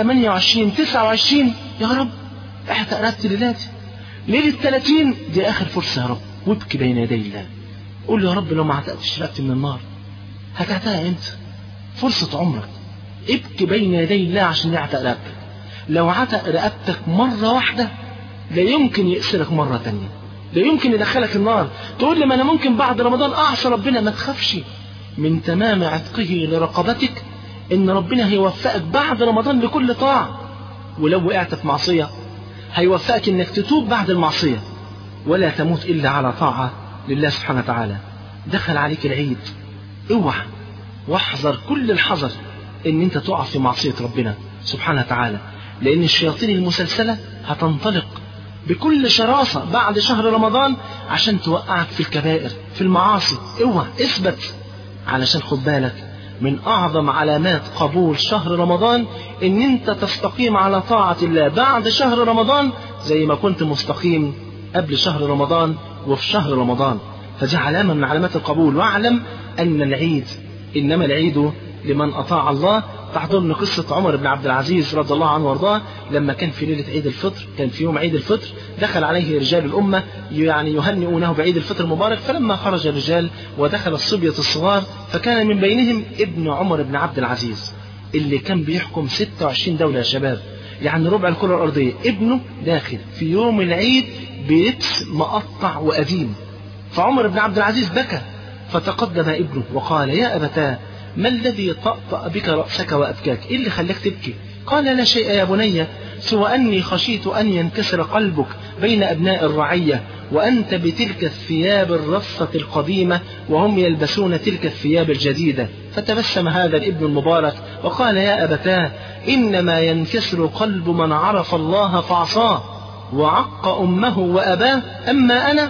Speaker 2: 28 29 يا رب احتق رقبتي ليلاتي ليلة 30 دي آخر فرصة يا رب وابكي بين يدي الله قول له يا رب لو ما عتقتش رقبتي من النار هتعتقها امتى؟ فرصة عمرك ابكي بين يدي الله عشان يعتق رقبتك لو عتق رقبتك مرة واحدة لا يمكن يأسرك مرة تانية لا يمكن يدخلك النار تقول لي ما انا ممكن بعد رمضان اعصى ربنا ما تخافش من تمام عتقه لرقبتك ان ربنا هيوفقك بعد رمضان لكل طاعة ولو وقعت في معصية هيوفقك انك تتوب بعد المعصية ولا تموت الا على طاعة لله سبحانه وتعالى دخل عليك العيد اوعى واحذر كل الحذر ان انت تقع في معصية ربنا سبحانه وتعالى لان الشياطين المسلسلة هتنطلق بكل شراسة بعد شهر رمضان عشان توقعك في الكبائر في المعاصي اوعى اثبت علشان خد بالك من أعظم علامات قبول شهر رمضان إن أنت تستقيم على طاعة الله بعد شهر رمضان زي ما كنت مستقيم قبل شهر رمضان وفي شهر رمضان فدي علامة من علامات القبول واعلم أن العيد إنما العيد لمن أطاع الله تحضرني قصة عمر بن عبد العزيز رضي الله عنه وارضاه لما كان في ليلة عيد الفطر كان في يوم عيد الفطر دخل عليه رجال الأمة يعني يهنئونه بعيد الفطر المبارك فلما خرج الرجال ودخل الصبية الصغار فكان من بينهم ابن عمر بن عبد العزيز اللي كان بيحكم 26 دولة يا شباب يعني ربع الكرة الأرضية ابنه داخل في يوم العيد بلبس مقطع وقديم فعمر بن عبد العزيز بكى فتقدم ابنه وقال يا أبتاه ما الذي طأطأ بك رأسك وأبكاك إيه اللي خلاك تبكي قال لا شيء يا بني سوى أني خشيت أن ينكسر قلبك بين أبناء الرعية وأنت بتلك الثياب الرصة القديمة وهم يلبسون تلك الثياب الجديدة فتبسم هذا الابن المبارك وقال يا أبتاه إنما ينكسر قلب من عرف الله فعصاه وعق أمه وأباه أما أنا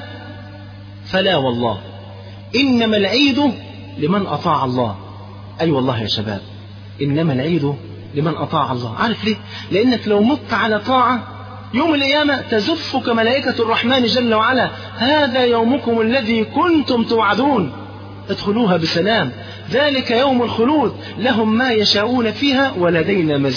Speaker 2: فلا والله إنما العيد لمن أطاع الله أي أيوة والله يا شباب إنما العيد لمن أطاع الله عارف ليه لأنك لو مت على طاعة يوم القيامة تزفك ملائكة الرحمن جل وعلا هذا يومكم الذي كنتم توعدون ادخلوها بسلام ذلك يوم الخلود لهم ما يشاءون فيها ولدينا مزيد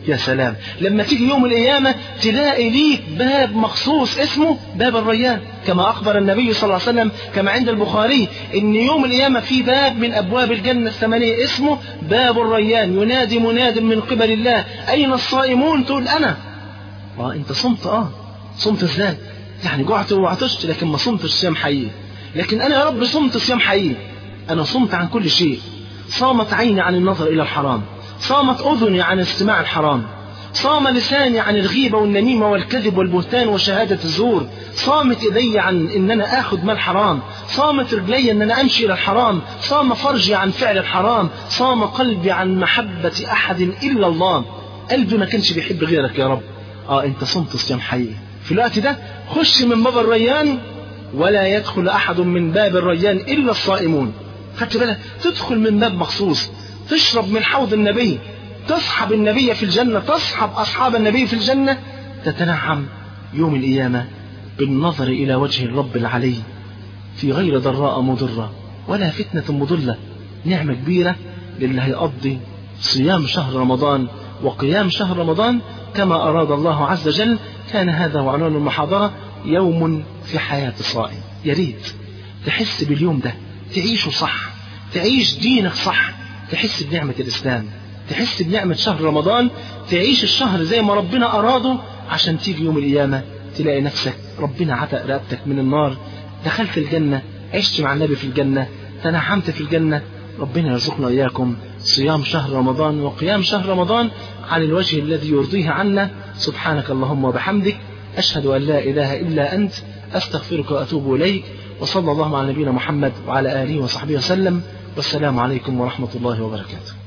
Speaker 2: يا سلام لما تيجي يوم القيامة تلاقي ليك باب مخصوص اسمه باب الريان كما أخبر النبي صلى الله عليه وسلم كما عند البخاري إن يوم القيامة في باب من أبواب الجنة الثمانية اسمه باب الريان ينادي مناد من قبل الله أين الصائمون تقول أنا اه أنت صمت اه صمت ازاي يعني جعت وعطشت لكن ما صمتش صيام حقيقي لكن أنا يا رب صمت صيام حقيقي أنا صمت عن كل شيء صامت عيني عن النظر إلى الحرام صامت أذني عن استماع الحرام صام لساني عن الغيبة والنميمة والكذب والبهتان وشهادة الزور صامت إيدي عن إن أنا آخذ مال حرام صامت رجلي إن أنا أمشي إلى الحرام صام فرجي عن فعل الحرام صام قلبي عن محبة أحد إلا الله قلبي ما كانش بيحب غيرك يا رب آه أنت صمت صيام حقيقي في الوقت ده خش من باب الريان ولا يدخل أحد من باب الريان إلا الصائمون خدت بالك تدخل من باب مخصوص تشرب من حوض النبي تصحب النبي في الجنة تصحب أصحاب النبي في الجنة تتنعم يوم القيامة بالنظر إلى وجه الرب العلي في غير ضراء مضرة ولا فتنة مضلة نعمة كبيرة للي هيقضي صيام شهر رمضان وقيام شهر رمضان كما أراد الله عز وجل كان هذا وعنوان المحاضرة يوم في حياة الصائم يا ريت تحس باليوم ده تعيشه صح تعيش دينك صح تحس بنعمة الإسلام تحس بنعمة شهر رمضان تعيش الشهر زي ما ربنا أراده عشان تيجي يوم القيامة تلاقي نفسك ربنا عتق رقبتك من النار دخلت الجنة عشت مع النبي في الجنة تنعمت في الجنة ربنا يرزقنا إياكم صيام شهر رمضان وقيام شهر رمضان على الوجه الذي يرضيه عنا سبحانك اللهم وبحمدك أشهد أن لا إله إلا أنت أستغفرك وأتوب إليك وصلى الله على نبينا محمد وعلى آله وصحبه وسلم والسلام عليكم ورحمة الله وبركاته